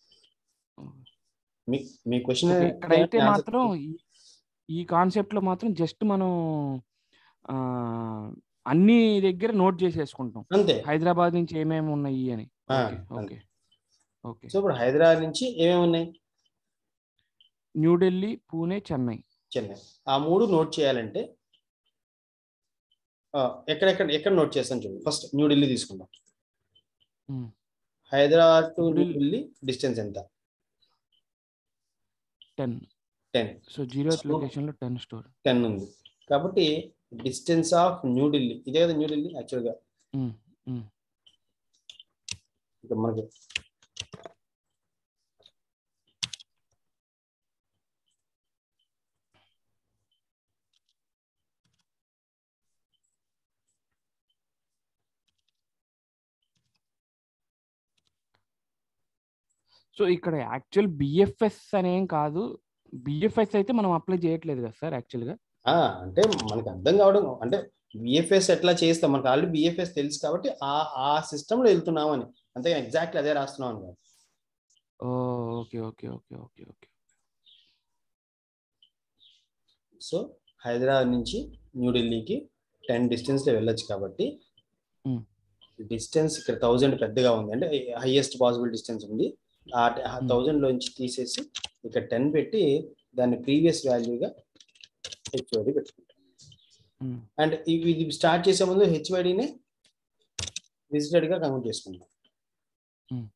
మీ మీ క్వశ్చన్ ఓకే, ఇక్కడైతే మాత్రం ఈ- ఈ కాన్సెప్ట్ లో మాత్రం జస్ట్ మనం ఆ, అన్ని దగ్గర నోట్ చేసేసుకుంటాం అంతే హైదరాబాద్ నుంచి ఏమేమి ఉన్నాయి అని ఆ, ఓకే అంతే. ఓకే ఓకే సో ఇప్పుడు హైదరాబాద్ నుంచి ఏమేమి ఉన్నాయి న్యూఢిల్లీ పూణే చెన్నై చెన్నై ఆ మూడు నోట్ చేయాలంటే ఆ, ఎక్కడెక్కడ ఎక్కడ నోట్ చేస్తాను చూడండి ఫస్ట్ న్యూఢిల్లీ తీసుకుందాం um. Hyderabad to New Delhi. New Delhi distance ఎంత ten ten so zero So- location లో టెన్ స్టోర్ టెన్ ఉంది కాబట్టి డిస్టెన్స్ ఆఫ్ న్యూఢిల్లీ ఇదే కదా న్యూఢిల్లీ యాక్చువల్గా ఇక మనకి సో ఇక్కడ యాక్చువల్ బిఎఫ్ఎస్ అనేం కాదు బిఎఫ్ఎస్ అయితే మనం అప్లై చేయట్లేదు కదా సార్ యాక్చువల్ గా ఆ, అంటే మనకి అర్థం కావడం అంటే బిఎఫ్ఎస్ ఎట్లా చేస్తాం మనకు ఆల్రెడీ బిఎఫ్ఎస్ తెలుసు కాబట్టి ఆ ఆ సిస్టంలో వెళ్తున్నామని అంతే ఎగ్జాక్ట్లీ అదే రాస్తున్నాం అని కాదు. Oh okay okay okay okay okay so Hyderabad నుంచి న్యూఢిల్లీకి టెన్ డిస్టెన్స్లో వెళ్ళొచ్చు కాబట్టి Hmm. డిస్టెన్స్ ఇక్కడ థౌజండ్ పెద్దగా ఉంది అంటే హైయెస్ట్ పాసిబుల్ డిస్టెన్స్ ఉంది ఆ Hmm. థౌజండ్ లోంచి తీసేసి ఇక్కడ టెన్ పెట్టి దాన్ని ప్రీవియస్ వాల్యూగా హెచ్ఓడి పెట్టుకుంటాం ఉమ్. అండ్ ఇవి ఇది స్టార్ట్ చేసే ముందు హెచ్ఓడినే విజిటెడ్ గా కన్వర్ట్ చేసుకుంటాం Hmm.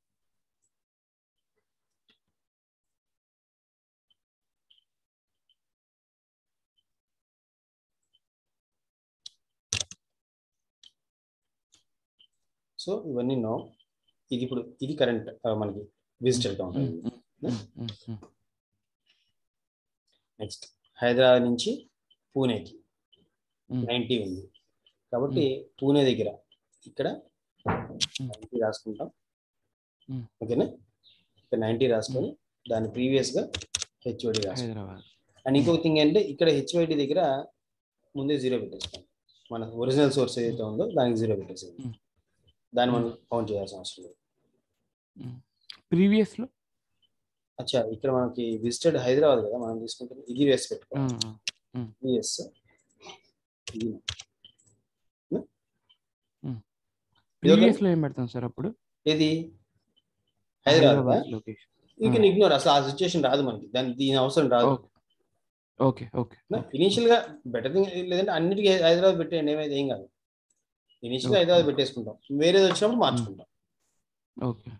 సో ఇవన్నీ నో ఇది ఇప్పుడు ఇది కరెంట్ మనకి విజిటెడ్ గా ఉంటుంది ఉమ్, um, um, um. Next Hyderabad నుంచి పూణేకి Hmm. నైంటీ ఉంది కాబట్టి పూణే దగ్గర ఇక్కడ Hmm. నైంటీ రాసుకుంటాం Hmm. ఓకేనా ఇక్కడ నైంటీ రాసుకొని దాని ప్రీవియస్ గా హెచ్ఓడి రాసుకుంటాం హైదరాబాద్ అండ్ ఇంకొక థింగ్ అంటే ఇక్కడ హెచ్ఓడి దగ్గర ముందే జీరో పెట్టేసుకోండి మన ఒరిజినల్ సోర్స్ ఏదైతే ఉందో దానికి జీరో పెట్టేసేది Hmm. దాన్ని మనం కౌంట్ చేయాల్సిన అవసరం లేదు ప్రీవియస్ లో అచ్చా ఇక్కడ మనకి విజిటెడ్ హైదరాబాద్ కదా మనం తీసుకుంటే ఇది వేసి ఆ, పెట్టుకోవాలి ఆ. ఇది ఎస్ ఇది ప్రీవియస్ లో ఏం పెడతాం సార్ అప్పుడు ఏది Hyderabad location you can ignore అసలు ఆ సిచ్యుయేషన్ రాదు మనకి దాని దీని అవసరం రాదు ఓకే ఓకే ఇనిషియల్ గా బెటర్ థింగ్ లేదంటే అన్నిటికీ హైదరాబాద్ పెట్టేయండి ఏమైతే ఏం కాదు ఇనిషియల్ గా Okay. హైదరాబాద్ పెట్టేసుకుంటాం వేరేది వచ్చినప్పుడు మార్చుకుంటాం ఓకే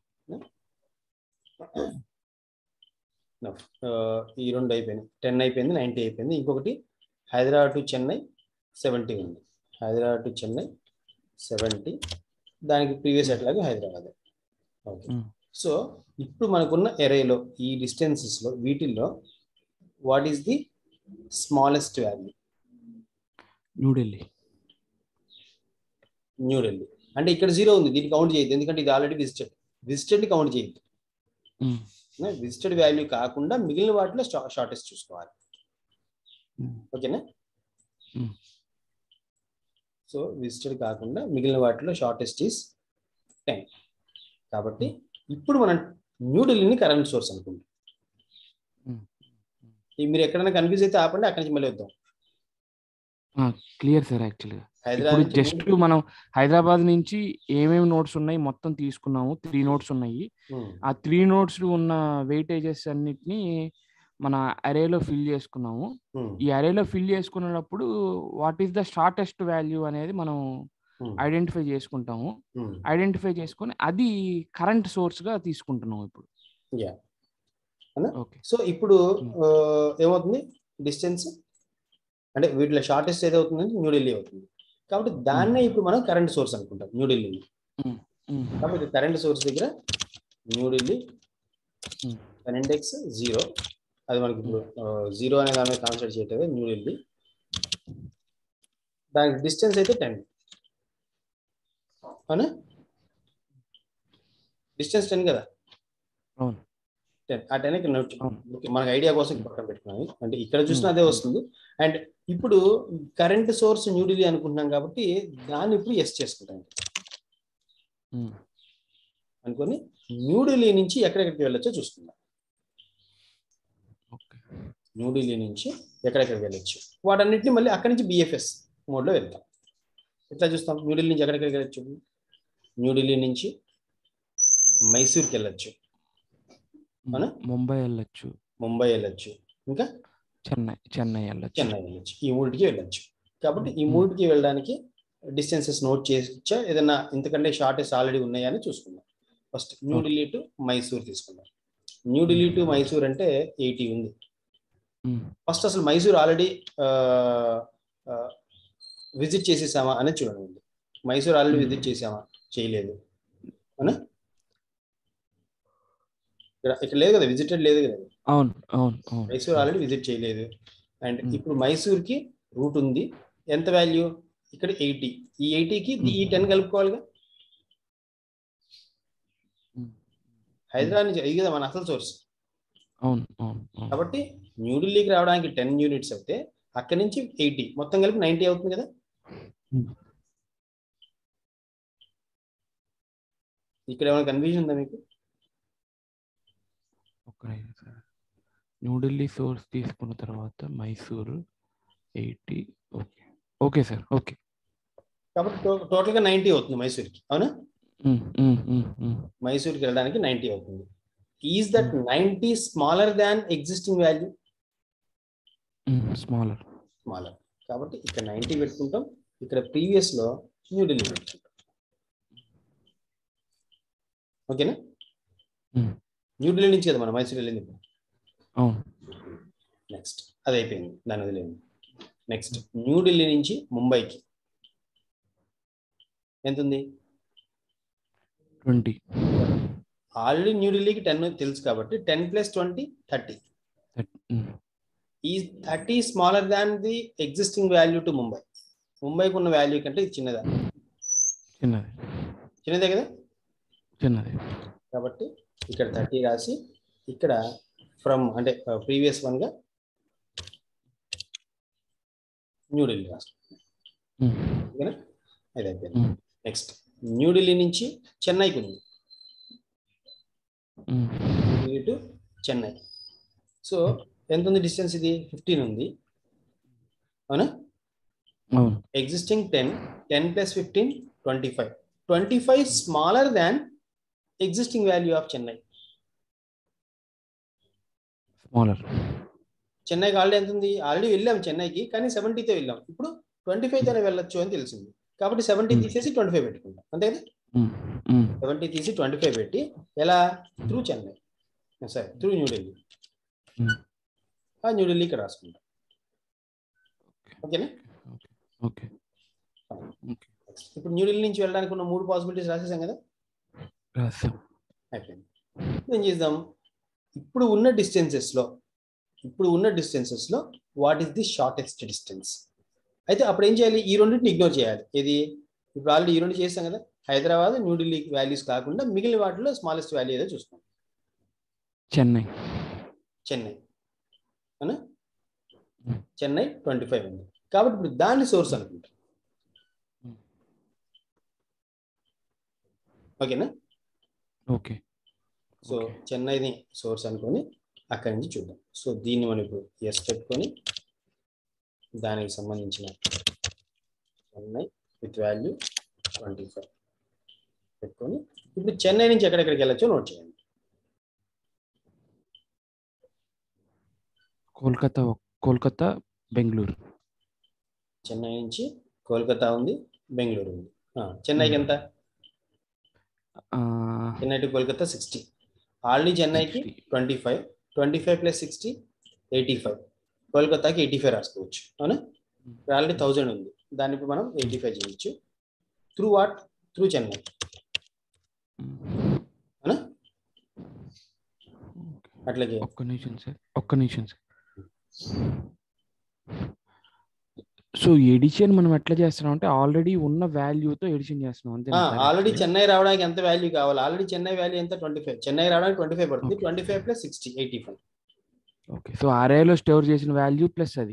No. Uh, ఈ రెండు అయిపోయినాయి టెన్ అయిపోయింది నైన్టీ అయిపోయింది ఇంకొకటి హైదరాబాద్ టు చెన్నై సెవెంటీ ఉంది హైదరాబాద్ టు చెన్నై సెవెంటీ దానికి ప్రీవియస్ ఎట్లాగే హైదరాబాద్ ఓకే Mm. సో ఇప్పుడు మనకున్న ఎరేలో ఈ డిస్టెన్సెస్ లో వీటిల్లో what is the smallest value New Delhi New Delhi అంటే ఇక్కడ జీరో ఉంది దీన్ని కౌంట్ చేయొద్దు ఎందుకంటే ఇది ఆల్రెడీ విజిటెడ్ విజిటెడ్ కౌంట్ చేయొద్దు విజిటెడ్ వాల్యూ కాకుండా మిగిలిన వాటిలో షార్టెస్ట్ చూసుకోవాలి ఓకేనా Hmm. సో విజిటెడ్ కాకుండా మిగిలిన వాటిలో షార్టెస్ట్ ఈస్ టెన్ కాబట్టి ఇప్పుడు మనం న్యూఢిల్లీని కరెంట్ సోర్స్ అనుకుంటాం Hmm. ఈ మీరు ఎక్కడైనా కన్ఫ్యూజ్ అయితే ఆపండి అక్కడి నుంచి మళ్ళీ వద్దాం క్లియర్ సార్ యాక్చువల్గా హైదరాబాద్ ఇప్పుడు నుంచి జస్ట్ మనం హైదరాబాద్ నుంచి ఏమేమి నోట్స్ ఉన్నాయి మొత్తం తీసుకున్నాము త్రీ నోట్స్ ఉన్నాయి Hmm. ఆ త్రీ నోట్స్ ఉన్న వెయిటేజెస్ అన్నిటిని మన అరేలో ఫిల్ చేసుకున్నాము Hmm. ఈ అరేలో ఫిల్ చేసుకున్నప్పుడు what is the shortest value అనేది మనం Hmm. ఐడెంటిఫై చేసుకుంటాము Hmm. ఐడెంటిఫై చేసుకొని అది కరెంట్ సోర్స్ గా తీసుకుంటున్నాం ఇప్పుడు Yeah. అవునా? ఓకే సో ఇప్పుడు Hmm. ఆ, ఏమవుతుంది డిస్టెన్స్ అంటే వీటిలో షార్టెస్ట్ ఏదవుతుందంటే న్యూఢిల్లీ అవుతుంది కాబట్టి దాన్నే ఇప్పుడు మనం కరెంట్ సోర్స్ అనుకుంటాం న్యూఢిల్లీ కాబట్టి కరెంట్ సోర్స్ దగ్గర New Delhi Hmm. Current x zero అది మనకి ఇప్పుడు జీరో అనే దాని మీద కాన్సన్ట్రేట్ చేయటమే న్యూఢిల్లీ దానికి డిస్టెన్స్ అయితే టెన్ అవునా డిస్టెన్స్ టెన్ కదా అవును టెన్ ఆ టెన్ ఇక్కడ నోట్ అవును. ఓకే మనకి ఐడియా కోసం ఇక్కడ పక్కన పెట్టుకున్నాను అంటే ఇక్కడ చూసినా అదే వస్తుంది అండ్ ఇప్పుడు కరెంట్ సోర్స్ న్యూఢిల్లీ అనుకుంటున్నాం కాబట్టి దాన్ని ఇప్పుడు ఎస్ చేసుకుంటాం ఉమ్, అనుకొని న్యూఢిల్లీ నుంచి ఎక్కడెక్కడికి వెళ్ళొచ్చో చూసుకుందాం ఓకే న్యూఢిల్లీ నుంచి ఎక్కడెక్కడికి వెళ్ళొచ్చు వాటన్నిటిని మళ్ళీ అక్కడి నుంచి బిఎఫ్ఎస్ మోడ్లో వెళ్తాం ఎట్లా చూస్తాం న్యూఢిల్లీ నుంచి ఎక్కడికి వెళ్ళొచ్చు న్యూఢిల్లీ నుంచి మైసూర్కి వెళ్ళొచ్చు ఉమ్, అవునా? ముంబై వెళ్ళొచ్చు ముంబై వెళ్ళొచ్చు ఇంకా చెన్నై చెన్నై వెళ్ళొచ్చు చెన్నై వెళ్ళొచ్చు ఈ మూడికి వెళ్ళొచ్చు కాబట్టి ఈ Hmm. మూడికి వెళ్ళడానికి డిస్టెన్సెస్ నోట్ చేసా ఏదైనా ఇంతకంటే షార్టెస్ట్ ఆల్రెడీ ఉన్నాయని చూసుకుందాం ఫస్ట్ న్యూఢిల్లీ టు మైసూర్ తీసుకుందాం న్యూఢిల్లీ టు మైసూర్ అంటే ఎయిటీ ఉంది ఉమ్, ఫస్ట్ అసలు మైసూర్ ఆల్రెడీ విజిట్ చేసేసామా అనేది చూడండి మైసూర్ ఆల్రెడీ Hmm. విజిట్ చేసామా చేయలేదు అవునా ఇక్కడ ఇక్కడ లేదు కదా విజిటెడ్ లేదు కదా అవును అవును అవును మైసూర్ ఆల్రెడీ విజిట్ చేయలేదు అండ్ Hmm. ఇప్పుడు మైసూర్కి రూట్ ఉంది ఎంత వాల్యూ ఇక్కడ ఎయిటీ ఈ ఎయిటీకి ఈ టెన్ కలుపుకోవాలిగా ఉమ్, హైదరాబాద్ నుంచి ఇది కదా మన అసలు సోర్స్ అవును అవును అవును కాబట్టి న్యూఢిల్లీకి రావడానికి టెన్ యూనిట్స్ అయితే అక్కడి నుంచి ఎయిటీ మొత్తం కలిపి నైంటీ అవుతుంది కదా Hmm. ఇక్కడ ఏమైనా కన్ఫ్యూజన్ ఉందా మీకు ఒక్క నిమిషం సార్ న్యూఢిల్లీ సోర్స్ తీసుకున్న తర్వాత Mysore eighty okay okay sir okay కాబట్టి టోటల్ గా నైంటీ అవుతుంది మైసూర్కి అవునా ఉమ్, ఉమ్, ఉమ్, ఉమ్. మైసూర్కి వెళ్ళడానికి నైంటీ అవుతుంది is that ninety smaller than existing value smaller smaller కాబట్టి ఇక్కడ నైంటీ పెట్టుకుంటాం ఇక్కడ ప్రీవియస్ లో న్యూఢిల్లీ పెట్టుకుంటాం ఓకేనా Hmm. న్యూఢిల్లీ నుంచి కదా మనం మైసూర్ వెళ్ళింది ఇప్పుడు అవును నెక్స్ట్ అది అయిపోయింది దాని వదిలేదు నెక్స్ట్ న్యూఢిల్లీ నుంచి ముంబైకి ఎంత ఉంది ట్వంటీ ఆల్రెడీ న్యూఢిల్లీకి టెన్ తెలుసు కాబట్టి టెన్ ప్లస్ ట్వంటీ థర్టీ ఈ thirty smaller than the existing value to Mumbai ముంబైకి ఉన్న వాల్యూ కంటే ఇది చిన్నదా చిన్నది చిన్నదే కదా చిన్నది కాబట్టి ఇక్కడ థర్టీ రాసి ఇక్కడ ఫ్రమ్ అంటే ప్రీవియస్ వన్ గా న్యూఢిల్లీ రాసి ఉమ్, ఓకేనా అది అయిపోయింది Hmm. నెక్స్ట్ న్యూఢిల్లీ నుంచి చెన్నైకి ఉంది ఉమ్, న్యూఢిల్లీ టు చెన్నై సో ఎంత ఉంది డిస్టెన్స్ ఇది ఫిఫ్టీన్ ఉంది అవునా అవును existing ten ten plus fifteen twenty five twenty five smaller than existing value of Chennai smaller చెన్నైకి ఆల్రెడీ ఎంత ఉంది ఆల్రెడీ వెళ్ళాం చెన్నైకి కానీ సెవెంటీతో వెళ్ళాం ఇప్పుడు ట్వంటీ ఫైవ్ తోనే వెళ్ళొచ్చు అని తెలిసింది కాబట్టి సెవెంటీ Hmm. తీసేసి ట్వంటీ ఫైవ్ పెట్టుకుంటాం అంతే కదా ఉమ్, ఉమ్, సెవెంటీ తీసి ట్వంటీ ఫైవ్ పెట్టి ఎలా త్రూ చెన్నై సరే త్రూ న్యూఢిల్లీ Hmm. ఆ న్యూఢిల్లీ ఇక్కడ రాసుకుంటాం ఓకేనా ఓకే ఓకే ఇప్పుడు న్యూఢిల్లీ నుంచి వెళ్ళడానికి ఉన్న మూడు పాసిబిలిటీస్ రాసేసాం కదా రాసాం అయిపోయింది ఏం చేద్దాం ఇప్పుడు ఉన్న డిస్టెన్సెస్ లో ఇప్పుడు ఉన్న డిస్టెన్సెస్ లో what is the shortest distance అయితే అప్పుడు ఏం చేయాలి ఈ రెండింటిని ఇగ్నోర్ చేయాలి ఇది ఇప్పుడు ఆల్రెడీ ఈ రెండు చేస్తాం కదా హైదరాబాద్ న్యూఢిల్లీ వాల్యూస్ కాకుండా మిగిలిన వాటిలో స్మాలెస్ట్ వాల్యూ ఏదో చూస్తాం చెన్నై చెన్నై అవునా చెన్నై ట్వంటీ ఫైవ్ ఉంది కాబట్టి ఇప్పుడు దాన్ని సోర్స్ అనుకుంటాం ఓకేనా ఓకే సో చెన్నైని సోర్స్ అనుకొని అక్కడి నుంచి చూద్దాం సో దీన్ని మనం ఇప్పుడు ఎస్ పెట్టుకొని దానికి సంబంధించిన Chennai with value twenty five పెట్టుకొని ఇప్పుడు చెన్నై నుంచి ఎక్కడెక్కడికి వెళ్ళొచ్చో నోట్ చేయండి కోల్కతా కోల్కతా బెంగళూరు చెన్నై నుంచి కోల్కతా ఉంది బెంగళూరు ఉంది ఆ, చెన్నైకి ఎంత ఆ, Chennai to Kolkata sixty already చెన్నైకి 60. Twenty five twenty five plus sixty eighty five కోల్కతాకి ఎయిటీ ఫైవ్ రాసుకోవచ్చు అవునా ఇప్పుడు ఆల్రెడీ థౌజండ్ ఉంది దాన్ని ఇప్పుడు మనం ఎయిటీ ఫైవ్ చేయొచ్చు త్రూ వాట్ త్రూ చెన్నై అవునా అట్లాగే ఒక్క నిమిషం సార్ ఒక్క నిమిషం సార్ సో ఎడిషన్ మనం ఎట్లా చేస్తున్నాం అంటే ఆల్రెడీ ఉన్న వాల్యూతో ఎడిషన్ చేస్తున్నాం అంతే ఆల్రెడీ చెన్నై రావడానికి ఎంత వాల్యూ కావాలి ఆల్రెడీ చెన్నై వాల్యూ ఎంత ట్వంటీ ఫైవ్ చెన్నై రావడానికి ట్వంటీ ఫైవ్ పడుతుంది twenty five plus sixty eighty five okay so అరేలో స్టోర్ చేసిన వాల్యూ ప్లస్ అది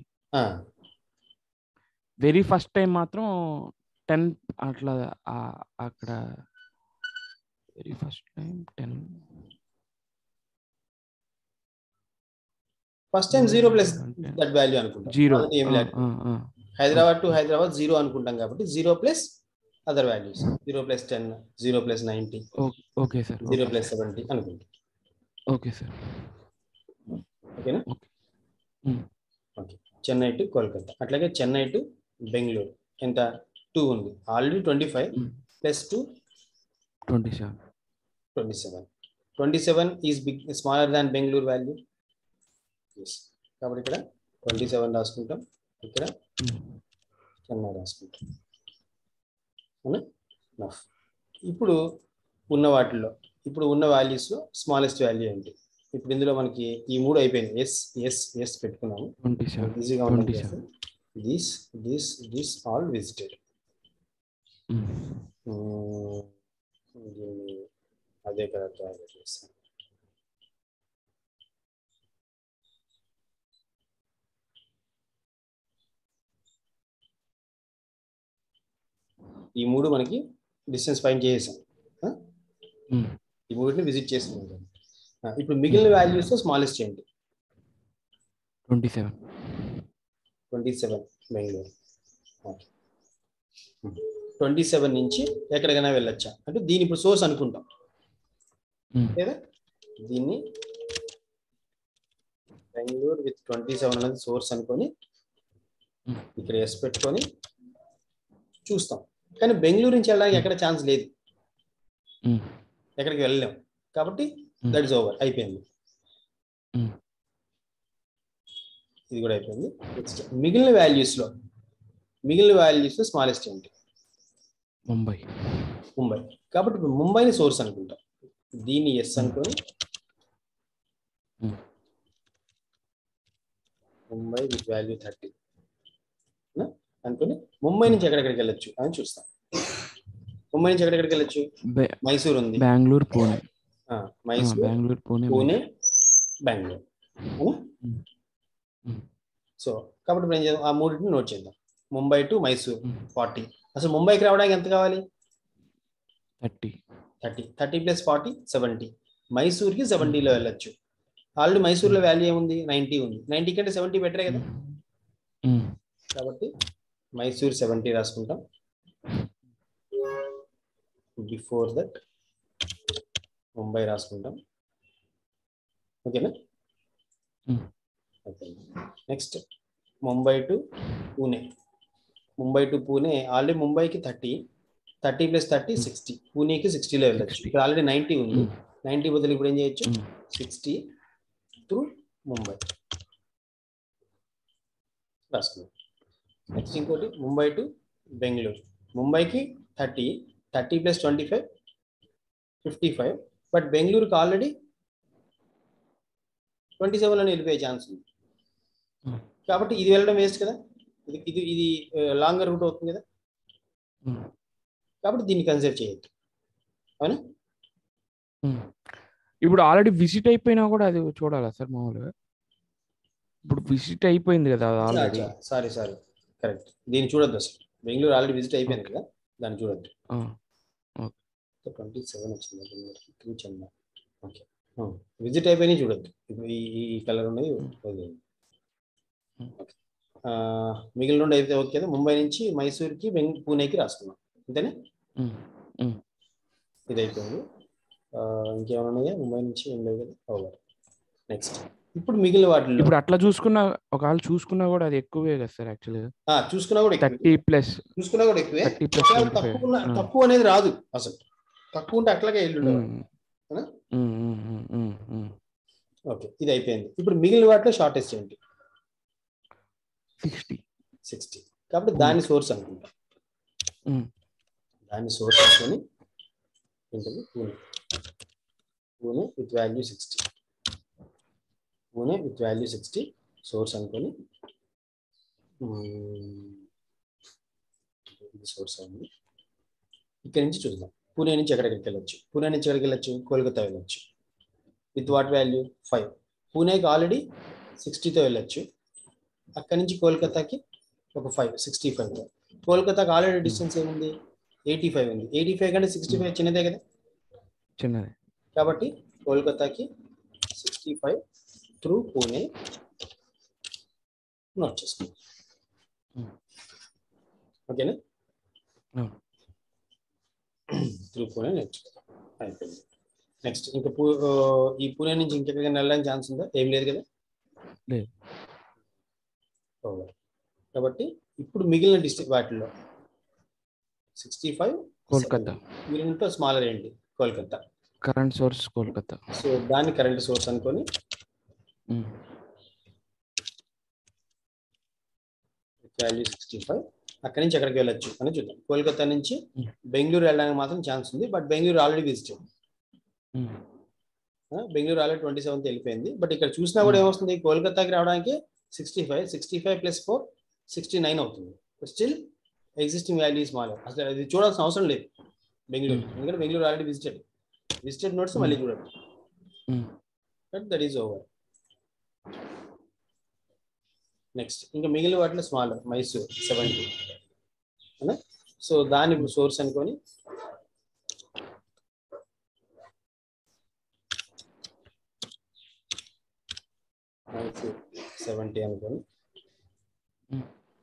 వెరీ ఫస్ట్ టైం మాత్రం టెన్ అట్లా ఆ- అక్కడ very first time ten first time zero plus that value అనుకుంటాం జీరో మొదట ఏం లేదు హైదరాబాద్ టు హైదరాబాద్ జీరో అనుకుంటాం కాబట్టి zero plus other values zero plus ten zero plus ninety okay sir zero plus seventy అనుకుంటాం ఓకే సార్ ఓకేనా okay Hmm. Okay Chennai to Kolkata అట్లాగే Chennai to Bengaluru ఎంత టూ ఉంది already twenty five Hmm. Plus two twenty seven twenty seven twenty seven is big smaller than Bengaluru value yes కాబట్టి ఇక్కడ twenty seven రాసుకుంటాం ఇక్కడ చెన్నై రాసుకుంటాం అవునా Enough. ఇప్పుడు ఉన్న వాటిల్లో ఇప్పుడు ఉన్న వాల్యూస్లో స్మాలెస్ట్ వాల్యూ ఏంటి ఇప్పుడు ఇందులో మనకి ఈ మూడు అయిపోయింది ఎస్ ఎస్ ఎస్ పెట్టుకున్నాము ట్వంటీ సెవెన్ ఈజీగా ట్వంటీ ఉంటుంది seven this this this all visited దీన్ని అదే కదా తయారు చేస్తాను ఈ మూడు మనకి డిస్టెన్స్ ఫైన్ చేసాం ఈ మూడింటిని విజిట్ చేస్తున్నాం ఆ, ఇప్పుడు మిగిలిన వాల్యూస్ స్మాలెస్ట్ ఏంటి twenty seven twenty seven Bengaluru okay twenty seven నుంచి ఎక్కడికైనా వెళ్ళొచ్చా అంటే దీని ఇప్పుడు సోర్స్ అనుకుంటాం లేదా దీన్ని బెంగళూరు విత్ ట్వంటీ సెవెన్ అనేది సోర్స్ అనుకొని Hmm. ఇక్కడ ఎస్ పెట్టుకొని చూస్తాం కానీ బెంగళూరు నుంచి వెళ్ళడానికి ఎక్కడ ఛాన్స్ లేదు ఎక్కడికి వెళ్ళలేం కాబట్టి Hmm. దట్ ఇస్ ఓవర్ అయిపోయింది Hmm. ఇది కూడా అయిపోయింది Next, మిగిలిన వాల్యూస్ లో మిగిలిన వాల్యూస్ లో స్మాలెస్ట్ ఏంటి ముంబై ముంబై కాబట్టి ఇప్పుడు ముంబైని సోర్స్ అనుకుంటాం దీన్ని ఎస్ అనుకొని Hmm. Mumbai with value thirty అనుకొని ముంబై నుంచి ఎక్కడెక్కడికి వెళ్ళొచ్చు అని చూస్తాం ముంబై నుంచి ఎక్కడెక్కడికి వెళ్ళొచ్చు బె- మైసూర్ ఉంది బెంగళూరు పూణే ఆ, ఆ, మైసూర్ బెంగళూరు పూణే పూణే బెంగళూరు అవునా Hmm. Hmm. సో కాబట్టి ఇప్పుడు ఏం చేద్దాం ఆ మూడింటిని నోట్ చేద్దాం Mumbai to Mysore Hmm. Forty అసలు ముంబైకి రావడానికి ఎంత కావాలి thirty thirty thirty plus forty seventy మైసూర్కి సెవెంటీలో వెళ్ళొచ్చు ఆల్రెడీ మైసూర్లో వాల్యూ ఏముంది నైంటీ ఉంది నైంటీ కంటే సెవెంటీ బెటరే కదా కాబట్టి మైసూర్ సెవెంటీ రాసుకుంటాం బిఫోర్ దట్ ముంబై రాసుకుంటాం ఓకేనా Hmm. Okay next Mumbai to Pune Mumbai to Pune already ముంబైకి thirty thirty plus thirty sixty పూణేకి సిక్స్టీలో వెళ్ళొచ్చు 60. ఇప్పుడు ఆల్రెడీ నైంటీ ఉంది నైంటీ బదులు ఇప్పుడు ఏం చేయొచ్చు Hmm. సిక్స్టీ త్రూ ముంబై రాసుకున్నాం నెక్స్ట్ ఇంకోటి ముంబై టు బెంగళూరు ముంబైకి thirty thirty plus twenty five fifty five but బెంగళూరుకి ఆల్రెడీ ట్వంటీ సెవెన్లో వెళ్ళిపోయే ఛాన్స్ ఉంది Hmm. కాబట్టి ఇది వెళ్ళడం వేస్ట్ కదా ఇది ఇది ఇది లాంగర్ రూట్ అవుతుంది కదా ఉమ్, కాబట్టి దీన్ని కన్సిడర్ చేయొద్దు అవునా ఉమ్. ఇప్పుడు ఆల్రెడీ విజిట్ అయిపోయినా కూడా అది చూడాలా సార్ మామూలుగా ఇప్పుడు విజిట్ అయిపోయింది కదా ఆల్రెడీ సారీ సారీ కరెక్ట్ దీన్ని చూడొద్దు అసలు బెంగళూరు ఆల్రెడీ విజిట్ అయిపోయింది కదా దాన్ని చూడొద్దు ట్వంటీ సెవెన్ వచ్చింది బెంగళూరుకి త్రీ చెన్నై ఓకే విజిట్ అయిపోయినాయి చూడొద్దు ఇప్పుడు ఈ ఈ కలర్ ఉన్నది వదిలేయండి. Okay. ఆ, మిగిలిన రెండు అయితే ఓకే కదా ముంబై నుంచి మైసూర్కి బెంగ పూణేకి రాసుకున్నాం అంతేనా ఇది అయిపోయింది ఆ, ఇంకేమైనా ఉన్నాయా ముంబై నుంచి ఏం లేవు కదా ఓవర్ నెక్స్ట్ ఇప్పుడు మిగిలిన వాటిల్లో ఇప్పుడు అట్లా చూసుకున్నా ఒకవేళ చూసుకున్నా కూడా అది ఎక్కువే కదా సార్ యాక్చువల్గా ఆ, చూసుకున్నా కూడా ఎక్కువ థర్టీ ప్లస్ చూసుకున్నా కూడా ఎక్కువే థర్టీ ప్లస్ ఒకవేళ తక్కువ ఉన్న- తక్కువ అనేది రాదు అసలు తక్కువ ఉంటే అట్లాగే వెళ్ళి అవునా? ఓకే ఇది అయిపోయింది ఇప్పుడు మిగిలిన వాటిలో షార్టెస్ట్ ఏంటి సిక్స్టీ సిక్స్టీ కాబట్టి దాని సోర్స్ అనుకుంటా Mm. దాని సోర్స్ అనుకొని ఏంటది Pune Pune with value sixty Pune with value sixty source అనుకొని మ్మ్, ఇది సోర్స్ అయింది ఇక్కడ నుంచి చూద్దాం పూణే నుంచి ఎక్కడికి వెళ్ళొచ్చు పూణే నుంచి ఎక్కడికి వెళ్ళొచ్చు కోల్కతా వెళ్ళొచ్చు విత్ వాట్ వాల్యూ ఫైవ్ పూణేకి ఆల్రెడీ సిక్స్టీతో వెళ్ళొచ్చు అక్కడి నుంచి కోల్కతాకి ఒక ఫైవ్ సిక్స్టీ ఫైవ్ కోల్కతాకి ఆల్రెడీ డిస్టెన్స్ ఏముంది ఎయిటీ ఫైవ్ ఉంది ఎయిటీ ఫైవ్ కంటే సిక్స్టీ ఫైవ్ చిన్నదే కదా చిన్నది కాబట్టి కోల్కతాకి sixty five through Pune note చేసుకో Hmm. ఓకేనా అవును. త్రూ పూణే నేర్చుకో అయిపోయింది నెక్స్ట్ ఇంకా పూ ఆ, ఈ పూణే నుంచి ఇంకెక్కడికైనా వెళ్ళడానికి ఛాన్స్ ఉందా ఏం లేదు కదా లేదు. ఓవర్ కాబట్టి ఇప్పుడు మిగిలిన డిస్ట్రిక్ట్ వాటిల్లో సిక్స్టీ ఫైవ్ కోల్కతా మిగిలిన స్మాలర్ ఏంటి Kolkata current source Kolkata so దాన్ని కరెంట్ సోర్స్ అనుకొని ఉమ్, వాల్యూ సిక్స్టీ ఫైవ్ అక్కడి నుంచి ఎక్కడికి వెళ్ళొచ్చు అని చూద్దాం కోల్కతా నుంచి Hmm. బెంగళూరు వెళ్ళడానికి మాత్రం ఛాన్స్ ఉంది but Bengaluru already visit um, Bengaluru already twenty seventh వెళ్ళిపోయింది బట్ ఇక్కడ చూసినా కూడా Hmm. ఏమొస్తుంది కోల్కతాకి రావడానికి sixty five sixty five plus four sixty nine అవుతుంది స్టిల్ ఎగ్జిస్టింగ్ వాల్యూ స్మాల్ అసలు అది చూడాల్సిన అవసరం లేదు బెంగళూరు Hmm. ఎందుకంటే Bengaluru already visited visited notes మళ్ళీ చూడండి um, but that is over next ఇంకా మిగిలిన వాటిలో స్మాల్ మైసూర్ సెవెంటీ సో దాని సోర్స్ అనుకొని మైసూర్ సెవెంటీ అనుకొని Hmm.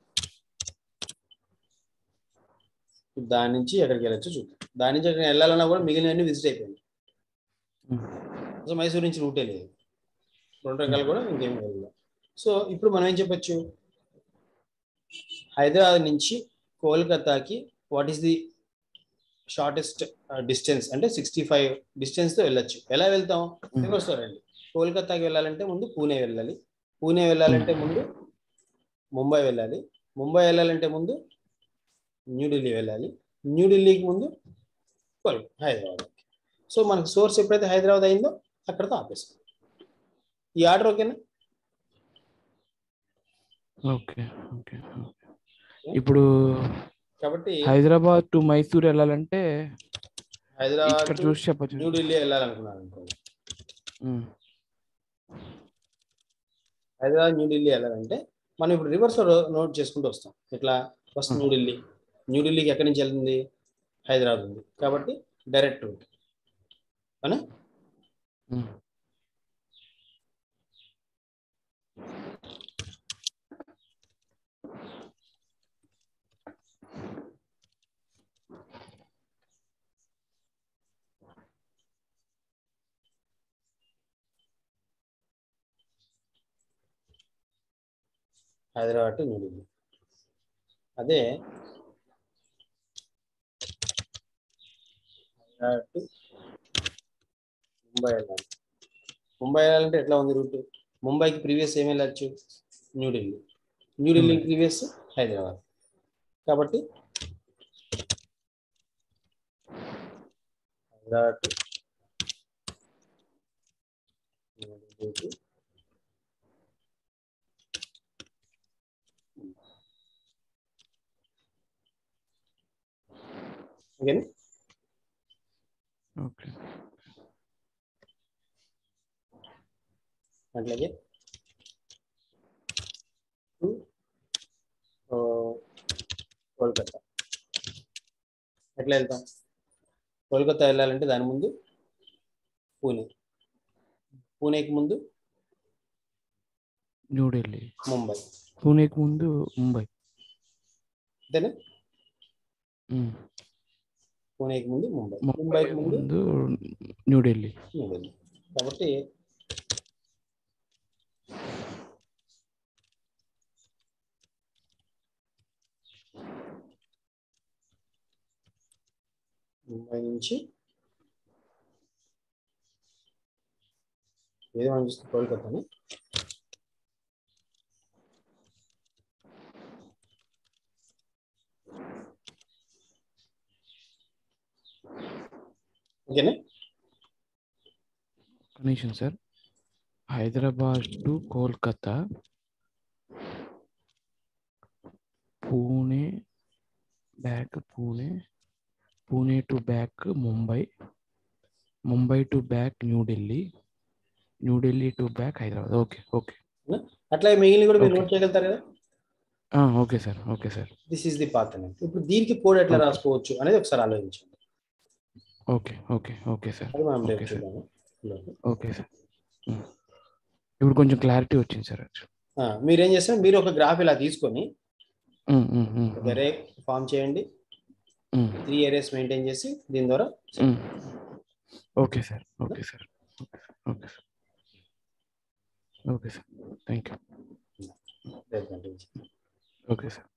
దాని నుంచి ఎక్కడికి వెళ్ళొచ్చు చూద్దాం దాని నుంచి ఎక్కడికి వెళ్ళాలన్నా కూడా మిగిలినవన్నీ విజిట్ అయిపోయింది ఉమ్, సో మైసూర్ నుంచి రూటే లేదు రెండు రకాలు కూడా ఇంకేం లేదు సో ఇప్పుడు మనం ఏం చెప్పొచ్చు హైదరాబాద్ నుంచి కోల్కతాకి what is the shortest distance అంటే సిక్స్టీ ఫైవ్ డిస్టెన్స్తో వెళ్ళొచ్చు ఎలా వెళ్తాం ఉమ్, రివర్స్ రండి కోల్కతాకి వెళ్ళాలంటే ముందు పూణే వెళ్ళాలి పూణే వెళ్ళాలంటే ముందు ముంబై వెళ్ళాలి ముంబై వెళ్ళాలంటే ముందు న్యూఢిల్లీ వెళ్ళాలి న్యూఢిల్లీకి ముందు కోల్- హైదరాబాద్ సో మనకు సోర్స్ ఎప్పుడైతే హైదరాబాద్ అయిందో అక్కడతో ఆపేస్తాం ఈ ఆర్డర్ ఓకేనా ఓకే ఓకే ఓకే. ఇప్పుడు కాబట్టి హైదరాబాద్ టు మైసూర్ వెళ్ళాలంటే హైదరాబాద్ ఇక్కడ to చూసి చెప్పచ్చు న్యూఢిల్లీ వెళ్ళాలనుకున్నాను అనుకోండి ఉమ్, హైదరాబాద్ న్యూఢిల్లీ వెళ్ళాలంటే మనం ఇప్పుడు రివర్స్ నోట్ చేసుకుంటూ వస్తాం ఇట్లా ఫస్ట్ Hmm. న్యూఢిల్లీ న్యూఢిల్లీకి ఎక్కడి నుంచి వెళ్తుంది హైదరాబాద్ ఉంది కాబట్టి డైరెక్ట్ రూట్ అవునా ఉమ్, హైదరాబాద్ టు న్యూఢిల్లీ అదే హైదరాబాద్ టు ముంబై వెళ్ళాలి ముంబై వెళ్ళాలంటే ఎట్లా ఉంది రూట్ ముంబైకి ప్రీవియస్ ఏం వెళ్ళచ్చు న్యూఢిల్లీ న్యూఢిల్లీకి ప్రీవియస్ హైదరాబాద్ కాబట్టి హైదరాబాద్ టు న్యూఢిల్లీకి ఓకేనా ఓకే అట్లాగే టు కోల్కతా ఎట్లా వెళ్తాం కోల్కతా వెళ్ళాలంటే దాని ముందు పూణే పూణేకి ముందు న్యూఢిల్లీ ముంబై పూణేకి ముందు ముంబై అంతేనా ఉమ్. పూణేకి ముందు ముంబై ముంబై ముంబైకి ముందు ముందు న్యూఢిల్లీ న్యూఢిల్లీ కాబట్టి ముంబై నుంచి ఏది మనం చూస్తే కోల్కతాని ఓకేనా కనీసం sir Hyderabad to Kolkata Pune back Pune Pune to back Mumbai Mumbai to back New Delhi New Delhi to back Hyderabad okay okay అట్లా మిగిలిన కూడా మీరు Okay. నోట్ చేయగలుగుతారు కదా okay sir okay sir this is the path అనేది ఇప్పుడు దీనికి కోడ్ ఎట్లా Okay. రాసుకోవచ్చు అనేది ఒకసారి ఆలోచించండి ఓకే ఓకే ఓకే సార్ అది మనం రేపు Okay, sir. చూద్దాము ఓకే సార్ ఉమ్. ఇప్పుడు కొంచెం క్లారిటీ వచ్చింది సార్ ఆ, మీరేం చేస్తారు మీరు ఒక గ్రాఫ్ ఇలా తీసుకొని ఉమ్, ఉమ్, ఉమ్, ఒక అరే ఫామ్ చేయండి ఉమ్, త్రీ ఏరియాస్ మెయింటైన్ చేసి దీని ద్వారా um. Okay sir okay sir okay sir okay sir thank you రేపు కంటిన్యూ చేయండి. Okay sir